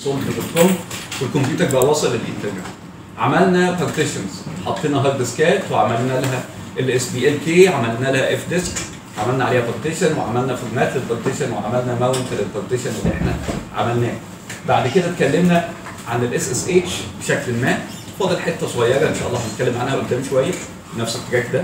سولد دوت كوم والكمبيوتر بقى واصل للانترنت عملنا بارتيشنز حطينا هارد ديسكات وعملنا لها الاس بي ال كي عملنا لها اف ديسك عملنا عليها بارتيشن وعملنا فورمات للبارتيشن وعملنا ماونت للبارتيشن اللي احنا عملناه بعد كده اتكلمنا عن الاس اس اتش بشكل ما فاضل حته صغيره ان شاء الله هنتكلم عنها قدام شويه نفس التراك ده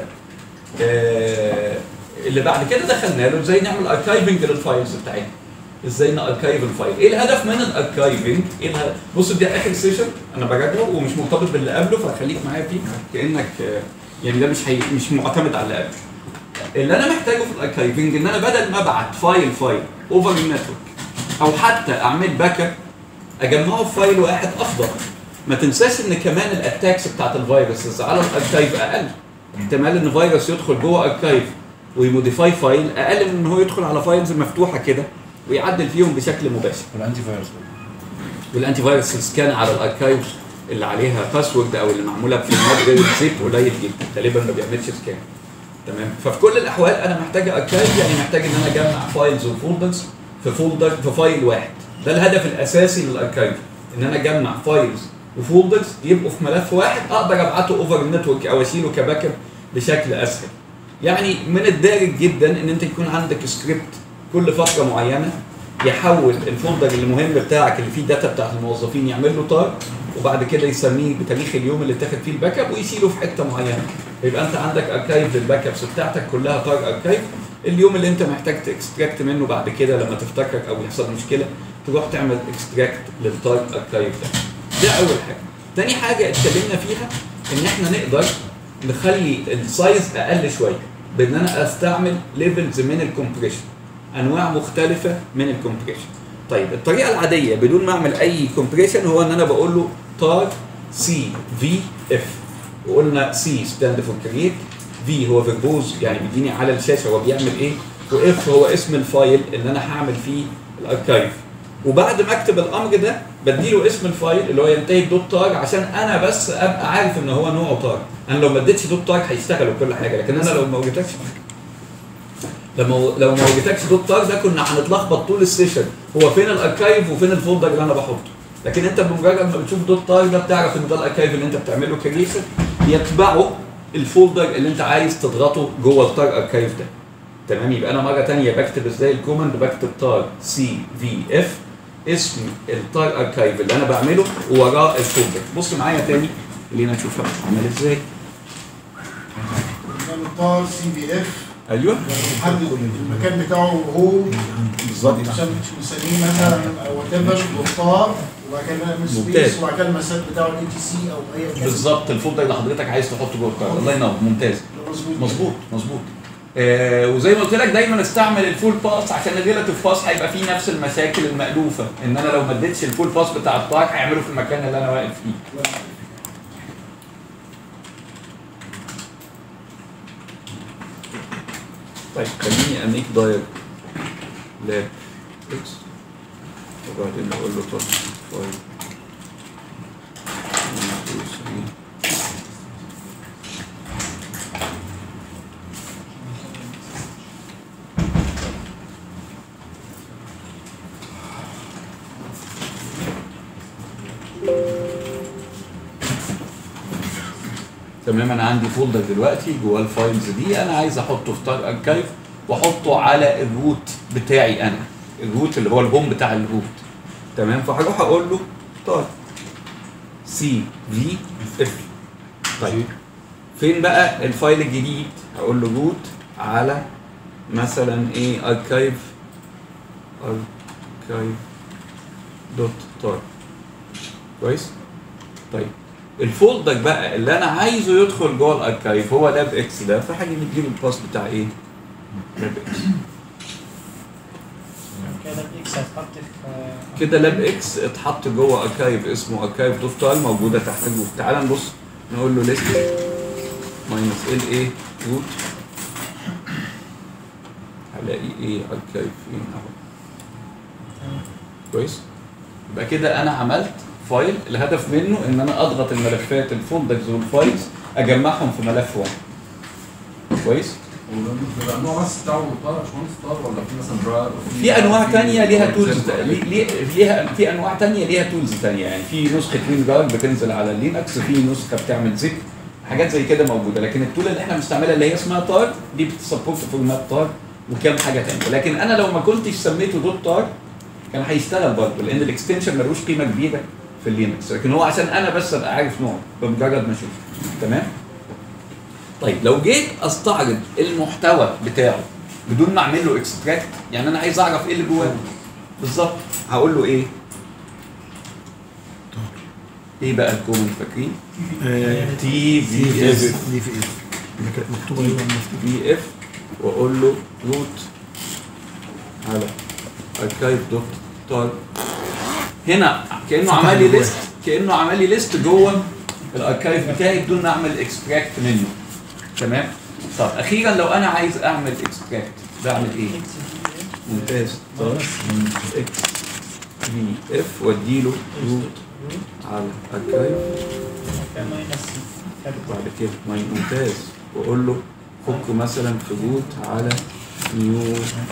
آه، اللي بعد كده دخلنا له ازاي نعمل اركايفنج للفايلز بتاعتنا ازاي ناركايف الفايل ايه الهدف من الاركايفنج ايه الهدف بص دي اخر سيشن انا براجعه ومش مرتبط باللي قبله فخليك معايا فيه كانك آه، يعني ده مش هي مش معتمد على اللي قبله اللي انا محتاجه في الاركايفنج ان انا بدل ما ابعت فايل فايل اوفر النتورك او حتى اعمل باك اب اجمعه في فايل واحد افضل ما تنساش ان كمان الاتاكس بتاعت الفيروسز على الاركايف اقل احتمال ان فيروس يدخل جوه اركايف ويموديفاي فايل اقل من ان هو يدخل على فايلز مفتوحه كده ويعدل فيهم بشكل مباشر والانتي فيروس والانتي فيروس سكان على الاركايف اللي عليها باسورد او اللي معموله بفورمات غير زيب قليل جدا غالبا ما بيعملش سكان تمام ففي كل الاحوال انا محتاج اركايف يعني محتاج ان انا اجمع فايلز وفولدرز في فولدر في فايل واحد ده الهدف الاساسي للاركايف ان انا اجمع فايلز وفولدرز يبقوا في ملف واحد اقدر ابعته اوفر النتورك او اشيله كباك اب بشكل اسهل يعني من الدارج جدا ان انت يكون عندك سكريبت كل فتره معينه يحول الفولدر المهم بتاعك اللي فيه داتا بتاعت الموظفين يعمل له تار وبعد كده يسميه بتاريخ اليوم اللي اتاخد فيه الباك اب ويشيله في حته معينه يبقى انت عندك اركايف للباك ابس بتاعتك كلها تار اركايف اليوم اللي انت محتاج تكستراكت منه بعد كده لما تفتكر او يحصل مشكله تروح تعمل اكستراكت للتار اركايف ده ده اول حاجه تاني حاجه اتكلمنا فيها ان احنا نقدر نخلي السايز اقل شويه بان انا استعمل ليفلز من الكومبريشن انواع مختلفه من الكومبريشن طيب الطريقه العاديه بدون ما اعمل اي كومبريشن هو ان انا بقول له تار سي في اف وقلنا سي ستاند فور كرييت في هو فيربوز يعني بيديني على الشاشه هو بيعمل ايه واف هو اسم الفايل اللي انا هعمل فيه الاركايف وبعد ما اكتب الامر ده بديله اسم الفايل اللي هو ينتهي بدوت تاج عشان انا بس ابقى عارف ان هو نوعه تاج انا لو ما اديتش دوت تاج هيشتغل وكل حاجه لكن انا لو ما وجدتكش لما لو ما وجدتكش دوت تاج ده كنا هنتلخبط طول السيشن هو فين الاركايف وفين الفولدر اللي انا بحطه لكن انت بمجرد ما بتشوف دوت تاج ده بتعرف ان ده الاركايف اللي انت بتعمله كريشن يتبعه الفولدر اللي انت عايز تضغطه جوه التار اركايف ده تمام يبقى انا مره ثانيه بكتب ازاي الكوماند بكتب تار سي في اف اسم التار اركايف اللي انا بعمله ووراه الفولدر بص معايا تاني خلينا نشوفها عمل ازاي طار سي بي اف ايوه نحدد المكان بتاعه هو بالظبط عشان نسميه مثلا وات ايفر مختار وبعد كده نعمل ممتاز. سبيس وبعد كده المسات بتاعه الاي تي سي او اي كده بالظبط الفولدر اللي حضرتك عايز تحطه جوه التار الله ينور ممتاز مظبوط مظبوط مظبوط آه وزي ما قلت لك دايما استعمل الفول باس عشان الريلاتيف باس هيبقى فيه نفس المشاكل المألوفه ان انا لو ما اديتش الفول باس بتاع التاج هيعمله في المكان اللي انا واقف فيه طيب خليني اميك داير لاب اكس وبعدين اقول له طب فايل one, two, three. تمام انا عندي فولدر دلوقتي جوه الفايلز دي انا عايز احطه في تار اركايف واحطه على الروت بتاعي انا الروت اللي هو الهوم بتاع الروت تمام فهروح اقول له تار سي في اف طيب فين بقى الفايل الجديد هقول له روت على مثلا ايه اركايف اركايف دوت تار كويس طيب الفولدر بقى اللي انا عايزه يدخل جوه الاركايف هو لاب اكس ده فهاجي مديله الباس بتاع ايه؟ لاب اكس كده الاكس هتحط في كده لاب اكس اتحط جوه اركايف اسمه اركايف دوت تايل موجوده تحت الروت تعال نبص نقول له ليست ماينس ال ايه روت هلاقي ايه اركايف فين اهو كويس يبقى كده انا عملت فايل الهدف منه ان انا اضغط الملفات الفولدرز والفايلز اجمعهم في ملف واحد كويس بيبقى النوع بس بتاعه طار باشمهندس طار ولا في مثلا برا في انواع تانية ليها تولز ليها في انواع تانية ليها تولز تانية يعني في نسخه وين جارد بتنزل على لينكس في نسخه بتعمل زيب حاجات زي كده موجوده لكن التول اللي احنا بنستعملها اللي هي اسمها تار دي بتسبورت فورمات تار وكام حاجه تانية لكن انا لو ما كنتش سميته دوت تار كان هيشتغل برضه لان الاكستنشن ملوش قيمه كبيره في اللينكس لكن هو عشان انا بس ابقى عارف نوعه بمجرد ما اشوفه تمام طيب لو جيت استعرض المحتوى بتاعه بدون ما اعمل له اكستراكت يعني انا عايز اعرف ايه اللي جواه بالظبط هقول له ايه ايه بقى الكومنت فاكرين تي في اف دي في اف اللي كانت مكتوبه ايوه المفتوح في اف واقول له روت على اركايف دوت تار هنا كانه فتح عمل لي جواه. ليست كانه عمل لي ليست جوه الاركايف بتاعي بدون ما اعمل اكستراكت منه تمام طب اخيرا لو انا عايز اعمل اكستراكت بعمل ايه ممتاز طار اكس في اف واديله روت على اركايف بعد كده ما ممتاز واقول له فك مثلا في روت على نيو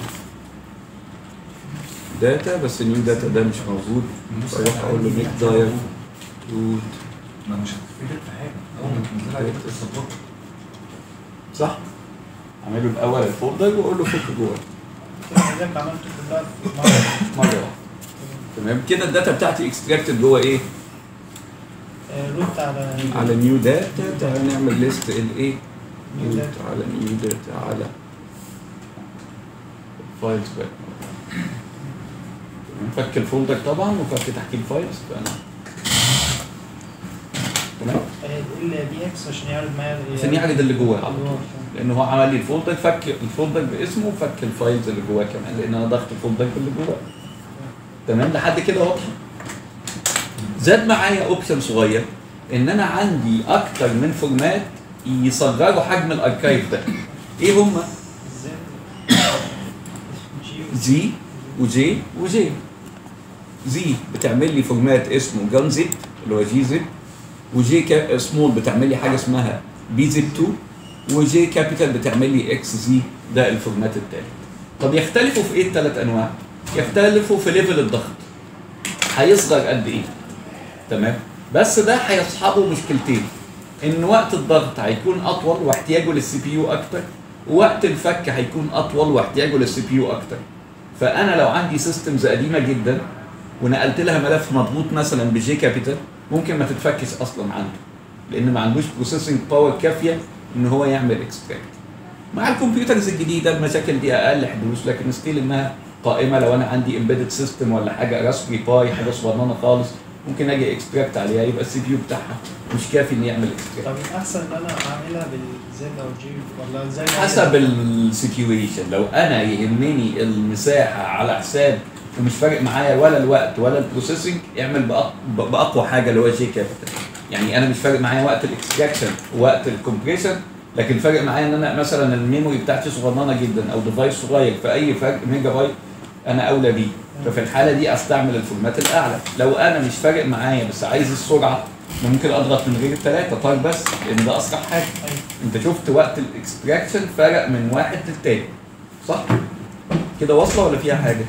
داتا بس نيو داتا ده مش موجود فاروح اقول له ميك داير روت ما مش هتفيدك في حاجه اول ما تنزلها هتبقى السبورت صح؟ اعمله الاول الفولدر واقول له فك جوه حضرتك عملته كلها في مرة مره واحده تمام كده الداتا بتاعتي اكستراكتد جوه ايه؟ آه، روت على على نيو داتا تعال نعمل ليست الايه؟ New روت data. على نيو داتا على فايلز بقى تمام، فك الفولدر طبعا وفك تحكي الفايلز فانا تمام ال بي اكس عشان يعرض معايا عشان يعرض اللي جواه على طول جواه. لان هو عمل لي الفولدر فك الفولدر باسمه وفك الفايلز اللي جواه كمان لان انا ضغط الفولدر اللي جواه تمام لحد كده واضحه زاد معايا اوبشن صغير ان انا عندي اكتر من فورمات يصغروا حجم الاركايف ده ايه هما ازاي جي زي وجي وجي زي بتعمل لي فورمات اسمه جان زيب اللي هو جي زيب وجي كا سمول بتعمل لي حاجه اسمها بي زيب 2 وجي كابيتال بتعمل لي اكس زي ده الفورمات التالت طب يختلفوا في ايه الثلاث انواع؟ يختلفوا في ليفل الضغط هيصغر قد ايه؟ تمام بس ده هيصحبه مشكلتين ان وقت الضغط هيكون اطول واحتياجه للسي بي يو اكتر ووقت الفك هيكون اطول واحتياجه للسي بي يو اكتر فانا لو عندي سيستمز قديمه جدا ونقلت لها ملف مضغوط مثلا بجي كابيتال ممكن ما تتفكش اصلا عنده لان ما عندوش بروسيسنج باور كافيه ان هو يعمل اكستراكت مع الكمبيوترز الجديده المشاكل دي اقل حدوث لكن ستيل انها قائمه لو انا عندي امبيدد سيستم ولا حاجه راسبري باي حاجه صغننه خالص ممكن اجي اكستراكت عليها يبقى السي بي يو بتاعها مش كافي ان يعمل اكستراكت طب الاحسن ان انا اعملها بالزد او جي ولا زي ما هي؟ حسب السيتويشن لو انا يهمني المساحه على حساب ومش فارق معايا ولا الوقت ولا البروسيسنج اعمل بأق- باقوى حاجه اللي هو جي كابيتال يعني انا مش فارق معايا وقت الاكستراكشن ووقت الكومبريشن لكن فارق معايا ان انا مثلا الميموري بتاعتي صغننه جدا او ديفايس صغير فاي فرق ميجا بايت انا اولى بيه ففي الحاله دي استعمل الفورمات الاعلى لو انا مش فارق معايا بس عايز السرعه ممكن اضغط من غير الثلاثه طيب بس لان ده اسرع حاجه أيوة. انت شفت وقت الاكستراكشن فرق من واحد للتاني صح؟ كده واصله ولا فيها حاجه؟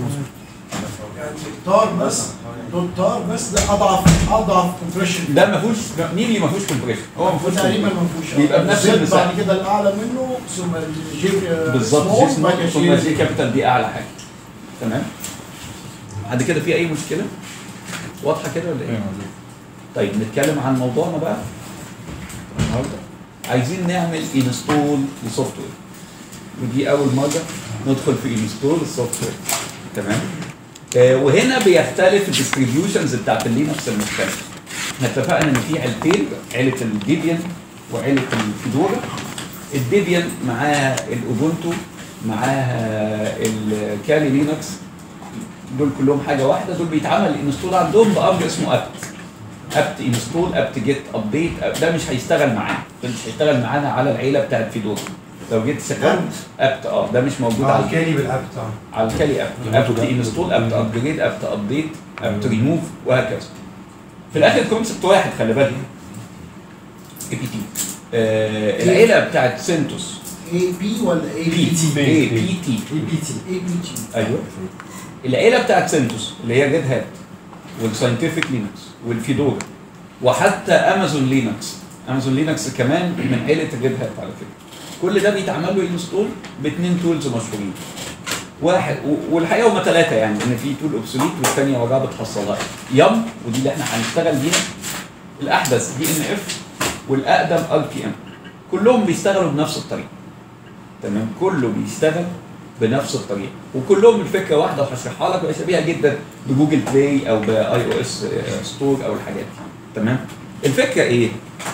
يعني تار بس دوت تار بس ده اضعف اضعف كومبريشن ده ما فيهوش مينلي ما فيهوش كومبريشن هو ما فيهوش تقريبا compression. ما فيهوش بيبقى بنفس الزد المساحة. بعد كده الاعلى منه ثم الجي بالظبط سمول، جي بعد سمول كده ثم جي- جي كابيتال دي اعلى حاجه تمام؟ بعد كده في اي مشكله؟ واضحه كده ولا ايه؟ طيب نتكلم عن موضوعنا بقى النهارده عايزين نعمل انستول لسوفت وير ودي اول مره ندخل في انستول السوفت وير تمام آه وهنا بيختلف الديستريبيوشنز بتاعت اللينكس المختلفه احنا اتفقنا ان في عيلتين عيله الديبيان وعيله الفيدورا الديبيان معاها الاوبونتو معاها الكالي لينكس دول كلهم حاجه واحده دول بيتعمل الانستول عندهم بامر اسمه ابت ابت انستول ابت جيت ابديت ده مش هيشتغل معانا ده مش هيشتغل معانا على العيله بتاعت فيدورا لو جيت سكنت ابت اه ده مش موجود على على الكالي بالاب بتاعه على الكالي اب ابت انستول ابت ابجريد ابت ابديت ابت ريموف وهكذا في الاخر كونسبت واحد خلي بالك اي بي تي العيله بتاعت سنتوس اي بي ولا اي بي تي؟ اي بي تي اي بي تي اي بي تي ايوه العيله بتاعت سنتوس اللي هي ريد هات والساينتفك لينكس والفيدورا وحتى امازون لينكس امازون لينكس كمان من عيله الريد هات على فكره كل ده بيتعمل له انستول باثنين تولز مشهورين واحد و- والحقيقه هما ثلاثه يعني ان في تول اوبسوليت والثانيه وراها بتحصلها يم ودي اللي احنا هنشتغل بيها الاحدث دي ان اف والاقدم ار بي ام كلهم بيشتغلوا بنفس الطريقه تمام كله بيشتغل بنفس الطريقه وكلهم الفكره واحده وهشرحها لك وهي شبيهه جدا بجوجل بلاي او باي او اس ستور او الحاجات دي تمام الفكره ايه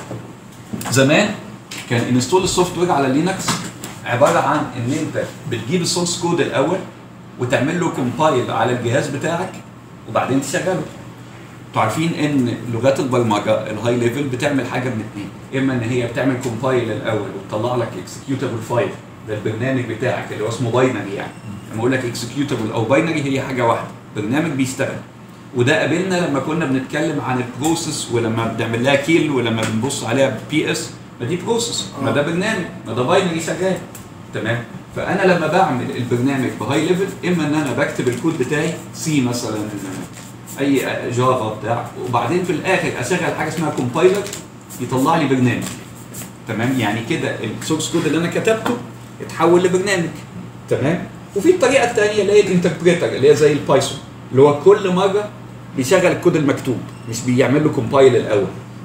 زمان كان انستول السوفت وير على لينكس عباره عن ان انت بتجيب السورس كود الاول وتعمل له كومبايل على الجهاز بتاعك وبعدين تشغله انتوا عارفين ان لغات البرمجه الهاي ليفل بتعمل حاجه من اتنين اما ان هي بتعمل كومبايل الاول وتطلع لك اكسكيوتابل فايل ده البرنامج بتاعك اللي هو اسمه باينري يعني لما اقول لك اكسكيوتابل او باينري هي حاجه واحده برنامج بيشتغل وده قابلنا لما كنا بنتكلم عن البروسيس ولما بنعمل لها كيل ولما بنبص عليها بي اس ما دي بروسيس ما ده برنامج ما ده باينري شغال تمام فانا لما بعمل البرنامج بهاي ليفل اما ان انا بكتب الكود بتاعي سي مثلا اي جافا بتاع وبعدين في الاخر اشغل حاجه اسمها كومبايلر يطلع لي برنامج تمام يعني كده السورس كود اللي انا كتبته اتحول لبرنامج تمام وفي الطريقه الثانيه اللي هي الانتربريتر اللي هي زي البايثون اللي هو كل مره بيشغل الكود المكتوب مش بيعمل له كومبايل الاول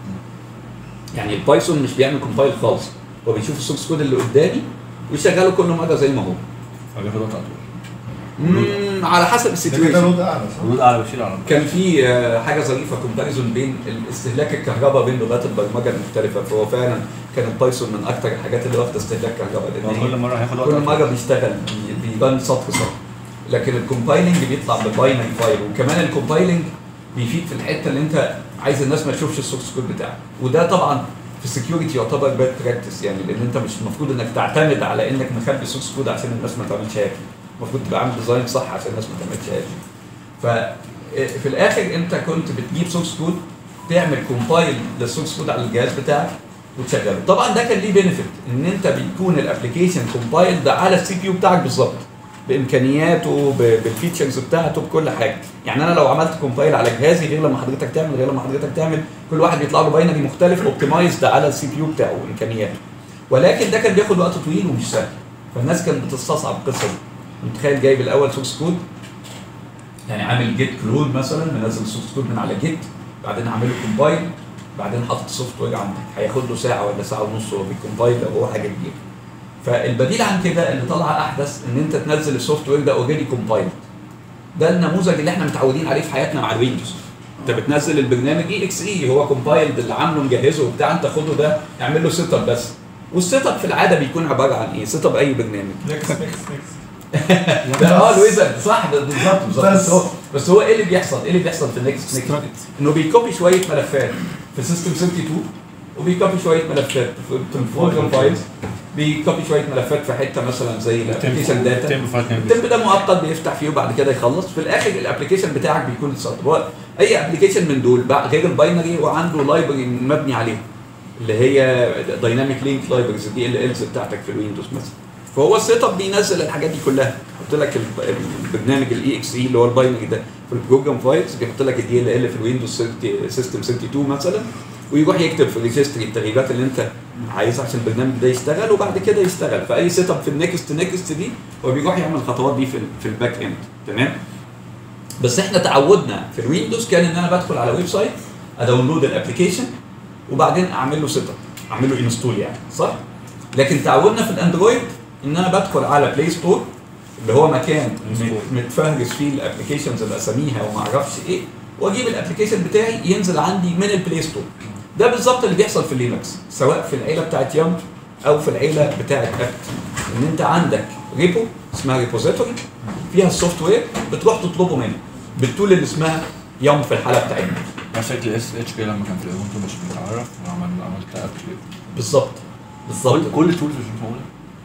يعني البايثون مش بيعمل كومبايل خالص هو بيشوف السورس كود اللي قدامي ويشغله كل مره زي ما هو فبياخد وقت اطول مم، على حسب ده كده السيتويشن رود اعلى صح؟ ردود اعلى بشيل على كان في آه، حاجه ظريفه كومباريزون بين استهلاك الكهرباء بين لغات البرمجه المختلفه فهو فعلا كان البايثون من اكثر الحاجات اللي واخده استهلاك كهرباء لان هو هي كل مره هياخد وقت كل أطول. مره بيشتغل بي- بيبان سطر سطر لكن الكومبايلنج بيطلع بباينري فايل وكمان الكومبايلنج بيفيد في الحته اللي انت عايز الناس ما تشوفش السورس كود بتاعك وده طبعا في السكيورتي يعتبر باد براكتس يعني لان انت مش المفروض انك تعتمد على انك مخبي السورس كود عشان الناس ما تعملش هاك المفروض تبقى عامل ديزاين صح عشان الناس ما تعملش هاك ففي الاخر انت كنت بتجيب سورس كود تعمل كومبايل للسورس كود على الجهاز بتاعك وتشغله طبعا ده كان ليه بينفيت ان انت بيكون الابلكيشن كومبايل ده على السي بي يو بتاعك بالظبط بامكانياته ب- بالفيتشرز بتاعته بكل حاجه يعني انا لو عملت كومبايل على جهازي غير لما حضرتك تعمل غير لما حضرتك تعمل كل واحد بيطلع له باينري مختلف اوبتمايزد على السي بي يو بتاعه وامكانياته ولكن ده كان بياخد وقت طويل ومش سهل فالناس كانت بتستصعب القصه دي متخيل جايب الاول سورس كود يعني عامل جيت كلود مثلا منزل السورس كود من على جيت بعدين عامل له كومبايل بعدين حاطط السوفت وير عندك هياخد له ساعه ولا ساعه ونص وهو بيكومبايل لو هو حاجه كبيره فالبديل عن كده اللي طلع احدث ان انت تنزل السوفت وير ده اوريدي كومبايل ده النموذج اللي احنا متعودين عليه في حياتنا مع الويندوز انت بتنزل البرنامج اي اكس اي هو كومبايلد اللي عامله مجهزه وبتاع انت خده ده اعمل له سيت اب بس والسيت اب في العاده بيكون عباره عن ايه؟ سيت اب اي برنامج ميكس ميكس ميكس ده اه الويزرد صح ده بالظبط بالظبط بس. بس هو بس هو ايه اللي بيحصل؟ ايه اللي بيحصل في النكست نكست؟ انه بيكوبي شويه ملفات في سيستم 32 وبيكوبي شويه ملفات في في البروجرام فايلز بيكوبي شويه ملفات في حته مثلا زي الابلكيشن داتا تيمبو فايل كان التمب ده مؤقت بيفتح فيه وبعد كده يخلص في الاخر الابلكيشن بتاعك بيكون اتسطب هو اي ابلكيشن من دول بقى غير الباينري وعنده لايبرري مبني عليه اللي هي دايناميك لينك لايبرز دي ال الز بتاعتك في الويندوز مثلا فهو السيت اب بينزل الحاجات دي كلها يحط لك الب- البرنامج الاي اكس اي اللي هو الباينري ده في البروجرام فايلز بيحط لك الدي ال ال في الويندوز سيستم 32 مثلا ويروح يكتب في الريجستري التغييرات اللي انت عايزها عشان البرنامج ده يشتغل وبعد كده يشتغل فاي سيت اب في النكست نكست دي هو بيروح يعمل الخطوات دي في ال- في الباك اند تمام بس احنا تعودنا في الويندوز كان ان انا بدخل على ويب سايت اداونلود الابلكيشن وبعدين اعمل له سيت اب اعمل له انستول يعني صح لكن تعودنا في الاندرويد ان انا بدخل على بلاي ستور اللي هو مكان مت- متفهرس فيه الابلكيشنز باساميها وما اعرفش ايه واجيب الابلكيشن بتاعي ينزل عندي من البلاي ستور ده بالظبط اللي بيحصل في لينكس سواء في العيله بتاعت يام او في العيله بتاعت ابت ان انت عندك ريبو اسمها ريبوزيتوري فيها السوفت وير بتروح تطلبه منه بالتول اللي اسمها يام في الحاله بتاعتنا نفس شكل اس اتش كده لما كان في الاوبونتو مش متعرف وعمل عملت اب بالظبط بالظبط كل كل التولز مش موجوده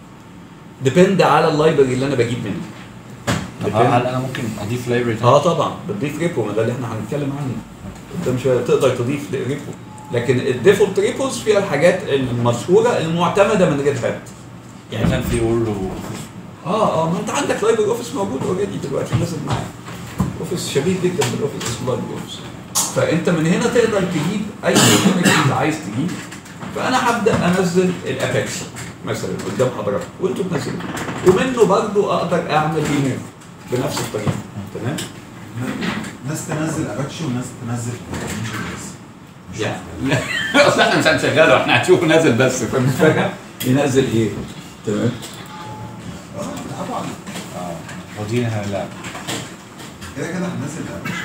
ديبند على اللايبرري اللي انا بجيب منه طب هل هل انا ممكن اضيف لايبرري اه طبعا بتضيف ريبو ما ده اللي احنا هنتكلم عنه قدام شويه تقدر تضيف ريبو لكن الديفولت ريبوز فيها الحاجات المشهوره المعتمده من ريد هات يعني كان في وورد و اه اه ما انت عندك لايبرري اوفيس موجود اوريدي دلوقتي نازل معاك اوفيس شبيه جدا بالاوفيس اسمه لايبرري اوفيس فانت من هنا تقدر تجيب اي برنامج انت عايز تجيب فانا هبدا انزل الاباتشي مثلا قدام حضرتك وانتوا تنزلوا ومنه برضه اقدر اعمل ريموف بنفس الطريقه تمام ناس تنزل اباتشي وناس تنزل انجن بس مش يعني لا اصل احنا مش هنشغله احنا هنشوفه نازل بس فمش فاهم ينزل ايه تمام اه طبعا ودينا لا كده كده هننزل اباتشي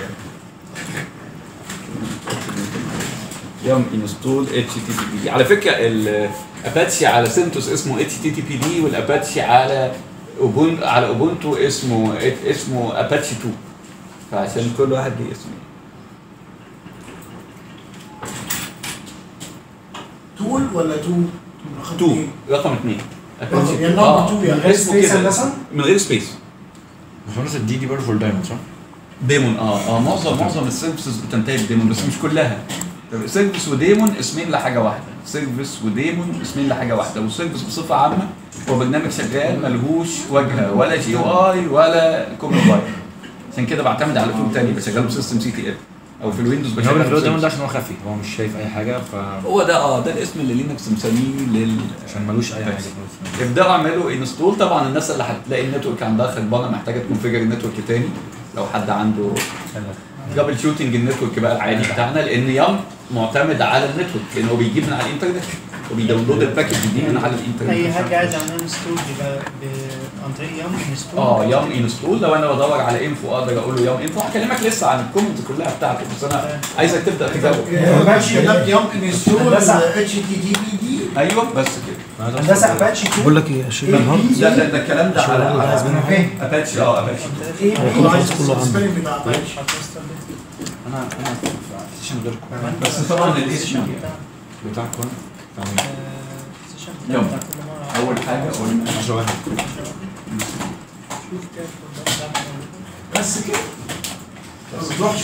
يوم انستول اتش تي تي بي على فكره الاباتشي على سنتوس اسمه اتش تي تي بي دي والاباتشي على اوبون على اوبونتو اسمه اسمه اباتشي 2 فعشان كل واحد ليه اسمه تول ولا تو؟ رقم 2 اتنين. رقم 2 يعني number two يعني اسمه space كده. هندسة؟ من غير سبيس باشمهندس الدي دي برضه فول دايموند صح؟ ديمون اه اه معظم معظم السيرفيسز بتنتهي بديمون بس مش كلها سيرفيس وديمون اسمين لحاجه واحده سيرفيس وديمون اسمين لحاجه واحده والسيرفيس بصفه عامه هو برنامج شغال ملهوش واجهه ولا جي او اي ولا كومن باي عشان كده بعتمد على تول تاني بشغله بسيستم سي تي ال او في الويندوز هو اللي في بشغله دايموند ده بسيستم. عشان هو خفي هو مش شايف اي حاجه ف هو ده اه ده الاسم اللي لينكس مسميه لل عشان ملوش اي حاجه ابداوا اعملوا انستول طبعا الناس اللي هتلاقي النتورك عندها خربانه محتاجه تكونفيجر النتورك تاني لو حد عنده جابل شوتنج النتورك بقى العادي بتاعنا لان يام معتمد على النتورك لان هو بيجيب من على الانترنت وبيداونلود الباكج دي من على الانترنت اي حاجه عايز اعملها انستول يبقى ب- عن طريق يام انستول اه يام انستول لو انا بدور على انفو اقدر اقول له يام انفو هكلمك لسه عن الكومنتس كلها بتاعته بس انا عايزك تبدا تجاوب اباتشي ده يمكن انستول هندسة. اتش تي تي بي دي ايوه بس كده هندسه اباتشي 2 بقول لك ايه اشيل الهارد لا لا ده الكلام ده على انا على فاهم اباتشي اه اباتشي ايه هو اللي عايز كله عنده. السبيلنج بتاع اباتشي انا انا في السيشن غيركم بس طبعا الاسم بتاعكم يلا. اول حاجه قلنا 10 واحد بس كده ما بتروحش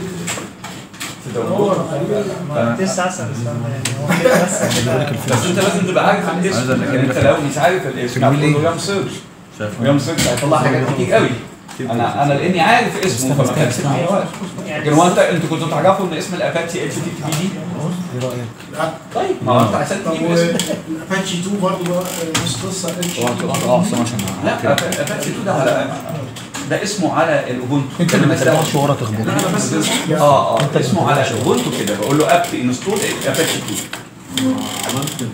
تدور ما تسعة سنة استنى يعني هو كده بس بس انت لازم تبقى عارف الاسم لكن انت لو مش عارف الاسم هتقول له يام سيرش ويام سيرش هيطلع حاجات كتير قوي انا انا لاني عارف اسمه فما كانش معايا وقت لكن هو انت انتوا كنتوا تعرفوا ان اسم الاباتشي اتش تي بي دي ايه رايك؟ لا طيب ما هو انت عشان طب تجيب اسم الاباتشي 2 برضه نفس قصه اتش اه اصلا عشان لا اباتشي 2 ده على ده اسمه على الاوبونتو انت اللي ما تبعش ورا تخبط لا انا بس اه اه اسمه على الاوبونتو كده بقول له ابت انستول اباتشي 2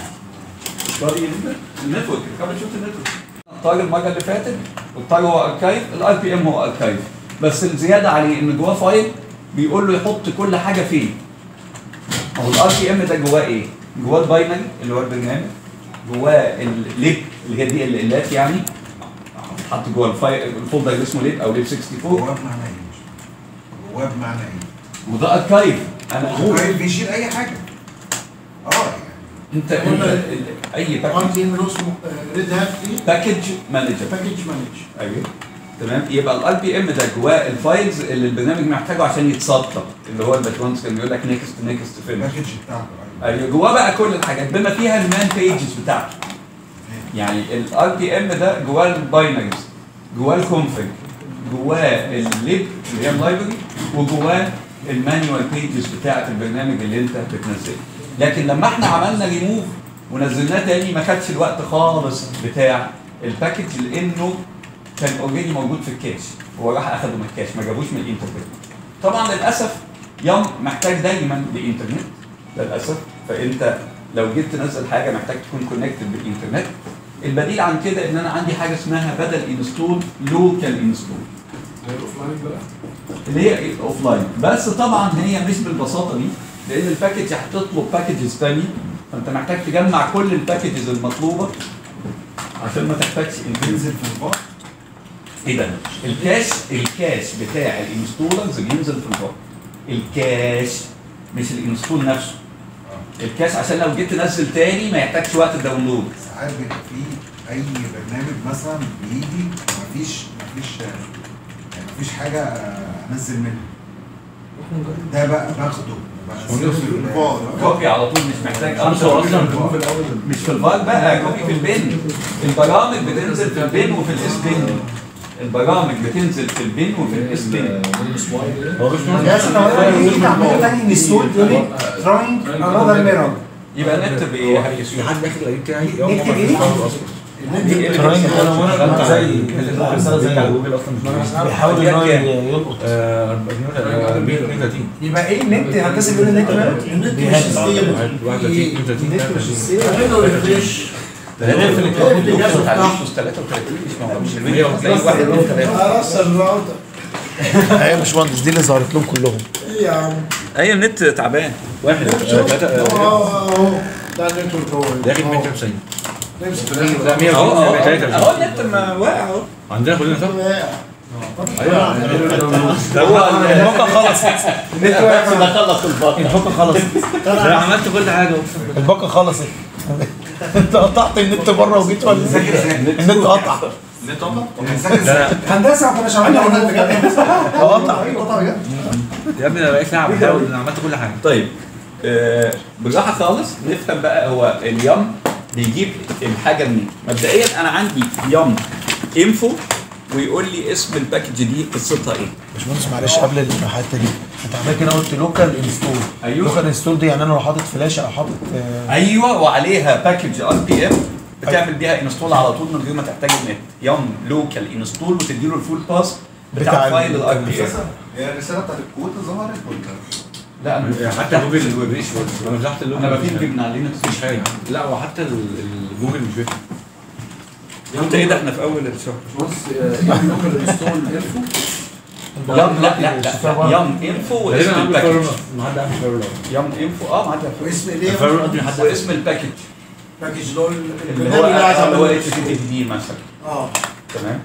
النتورك قبل شفت النتورك اختار المره اللي فاتت واختار هو اركايف الاي بي ام هو اركايف بس الزياده عليه ان جواه فايل بيقول له يحط كل حاجه فين هو الار بي ام ده جواه ايه؟ جواه الباينري اللي هو البرنامج جواه الليب اللي هي دي ال الات يعني حط جوه الفايل الفولدر اللي اسمه ليب او ليب 64 جواه بمعنى ايه؟ جواه بمعنى ايه؟ وده اركايف انا هو هو بيشيل اي حاجه اه يعني انت انت ال- اي ار باكج بي ام اللي اسمه ريد هات ايه باكج مانجر باكج مانج ايوه تمام يبقى الاي بي ام ده جواه الفايلز اللي البرنامج محتاجه عشان يتسطب اللي هو الباشمهندس كان بيقول لك نيكست نيكست فينش الباكج بتاعته أيوة. ايوه جواه بقى كل الحاجات بما فيها المان بيجز بتاعته يعني الاي بي ام ده جواه الباينريز جواه الكونفج جواه الليب اللي هي اللايبرري وجواه المانيوال بيجز بتاعه البرنامج اللي انت بتنزله لكن لما احنا عملنا ريموف ونزلناه تاني ما خدش الوقت خالص بتاع الباكج لانه كان اوريدي موجود في الكاش هو راح اخده من الكاش ما جابوش من الانترنت طبعا للاسف يوم محتاج دايما لانترنت للاسف فانت لو جيت تنزل حاجه محتاج تكون كونكتد بالانترنت البديل عن كده ان انا عندي حاجه اسمها بدل انستول لوكال انستول اللي هي اوف لاين بس طبعا هي مش بالبساطه دي لان الباكج هتطلب باكجز ثانيه فانت محتاج تجمع كل الباكجز المطلوبه عشان ما تحتاجش انترنت بينزل في الباص ايه ده؟ الكاش الكاش بتاع الانستولرز بينزل في الباك الكاش مش الانستول نفسه الكاش عشان لو جيت تنزل تاني ما يحتاجش وقت الداونلود ساعات بيبقى فيه اي برنامج مثلا بيجي مفيش مفيش يعني مفيش حاجه انزل منها ده بقى باخده بقى كوبي على طول مش محتاج انشر اصلا مش في الفايل بقى كوبي في البن البرامج بتنزل في البن وفي الاس بن البرامج بتنزل في البن وفي الاس بن يا اسطى ايه تعمل تاني انستول يونت تراينج انذر ميرور يبقى نت بايه لحد اخر الاي بتاعي نكتب ايه؟ تراين انا وانا زي زي على جوجل اصلا مش بيحاول ان هو يلقط 32 يبقى ايه النت هندسه بيقول النت ميرور النت مش ستيبل 31 النت مش 32 ستيبل مش موجود مش الفيديو هتلاقي واحد اتنين تلاته خلاص الراوتر ايوه يا باشمهندس دي اللي ظهرت لهم كلهم ايه يا عم اي النت تعبان واحد اهو اهو ده النت هو داخل 193 نمسك لا اهو اهو 193 اهو النت ما واقع اهو عندنا كلنا صح؟ ايوه ده هو الباقة خلصت النت واقع خلص الباقة الباقة خلصت انا عملت كل حاجة الباقة خلصت انت قطعت النت بره وجيت ولا النت قطع هندسه ما كناش عاملين قطع قطع بجد يا ابني انا بقيت ساعة بحاول انا عملت كل حاجة طيب آه، بالراحه خالص نفهم بقى هو اليم بيجيب الحاجه منين مبدئيا انا عندي يم انفو ويقول لي اسم الباكج دي قصتها ايه باشمهندس معلش قبل الحته دي انت عمال كده قلت لوكال انستول أيوه. لوكال انستول دي يعني انا لو حاطط فلاشه او حاطط آه، ايوه وعليها باكج ار بي ام بتعمل بيها انستول على طول من غير ما تحتاج النت يم لوكال انستول وتديله الفول باس بتاع, بتاع فايل الار بي ام هي الرساله بتاعت الكود ظهرت ولا لا انا حتى جوجل مش انا فتحت اللوكال انا بفهم جبنا على لينكس مش حاجه لا وحتى الجوجل مش بيفتح انت ايه ده احنا في اول الشهر بص يعني لوكال انستول انفو يم لا لا لا يم انفو واسم الباكج ما حد عارف فايرول يم انفو اه معاك واسم ايه فايرول قصدي حد واسم الباكج باكج اللي هو اللي هو البرنامج اللي عايز اللي هو اعمله اتش تي تي دي مثلا اه تمام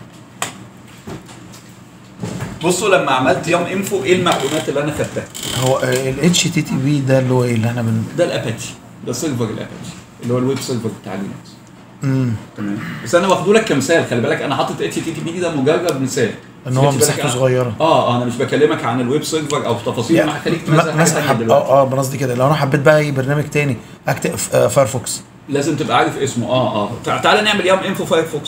بصوا لما عملت يوم انفو ايه المعلومات اللي انا خدتها هو الاتش تي تي بي ده اللي هو ايه اللي احنا بن ده الاباتشي ده سيرفر الاباتشي اللي هو الويب سيرفر بتاع لينكس امم تمام بس انا واخده لك كمثال خلي بالك انا حاطط اتش تي تي بي دي ده مجرد مثال ان هو خدش بالك مساحته أنا- صغيره اه اه انا مش بكلمك عن الويب سيرفر او تفاصيل يعني انا هخليك م- تنزل حاجه مثلا ثانيه حب دلوقتي اه اه انا قصدي كده لو انا حبيت بقى اي برنامج تاني اكتب آه، فايرفوكس لازم تبقى عارف اسمه اه اه تع- تعالى نعمل يوم انفو فايرفوكس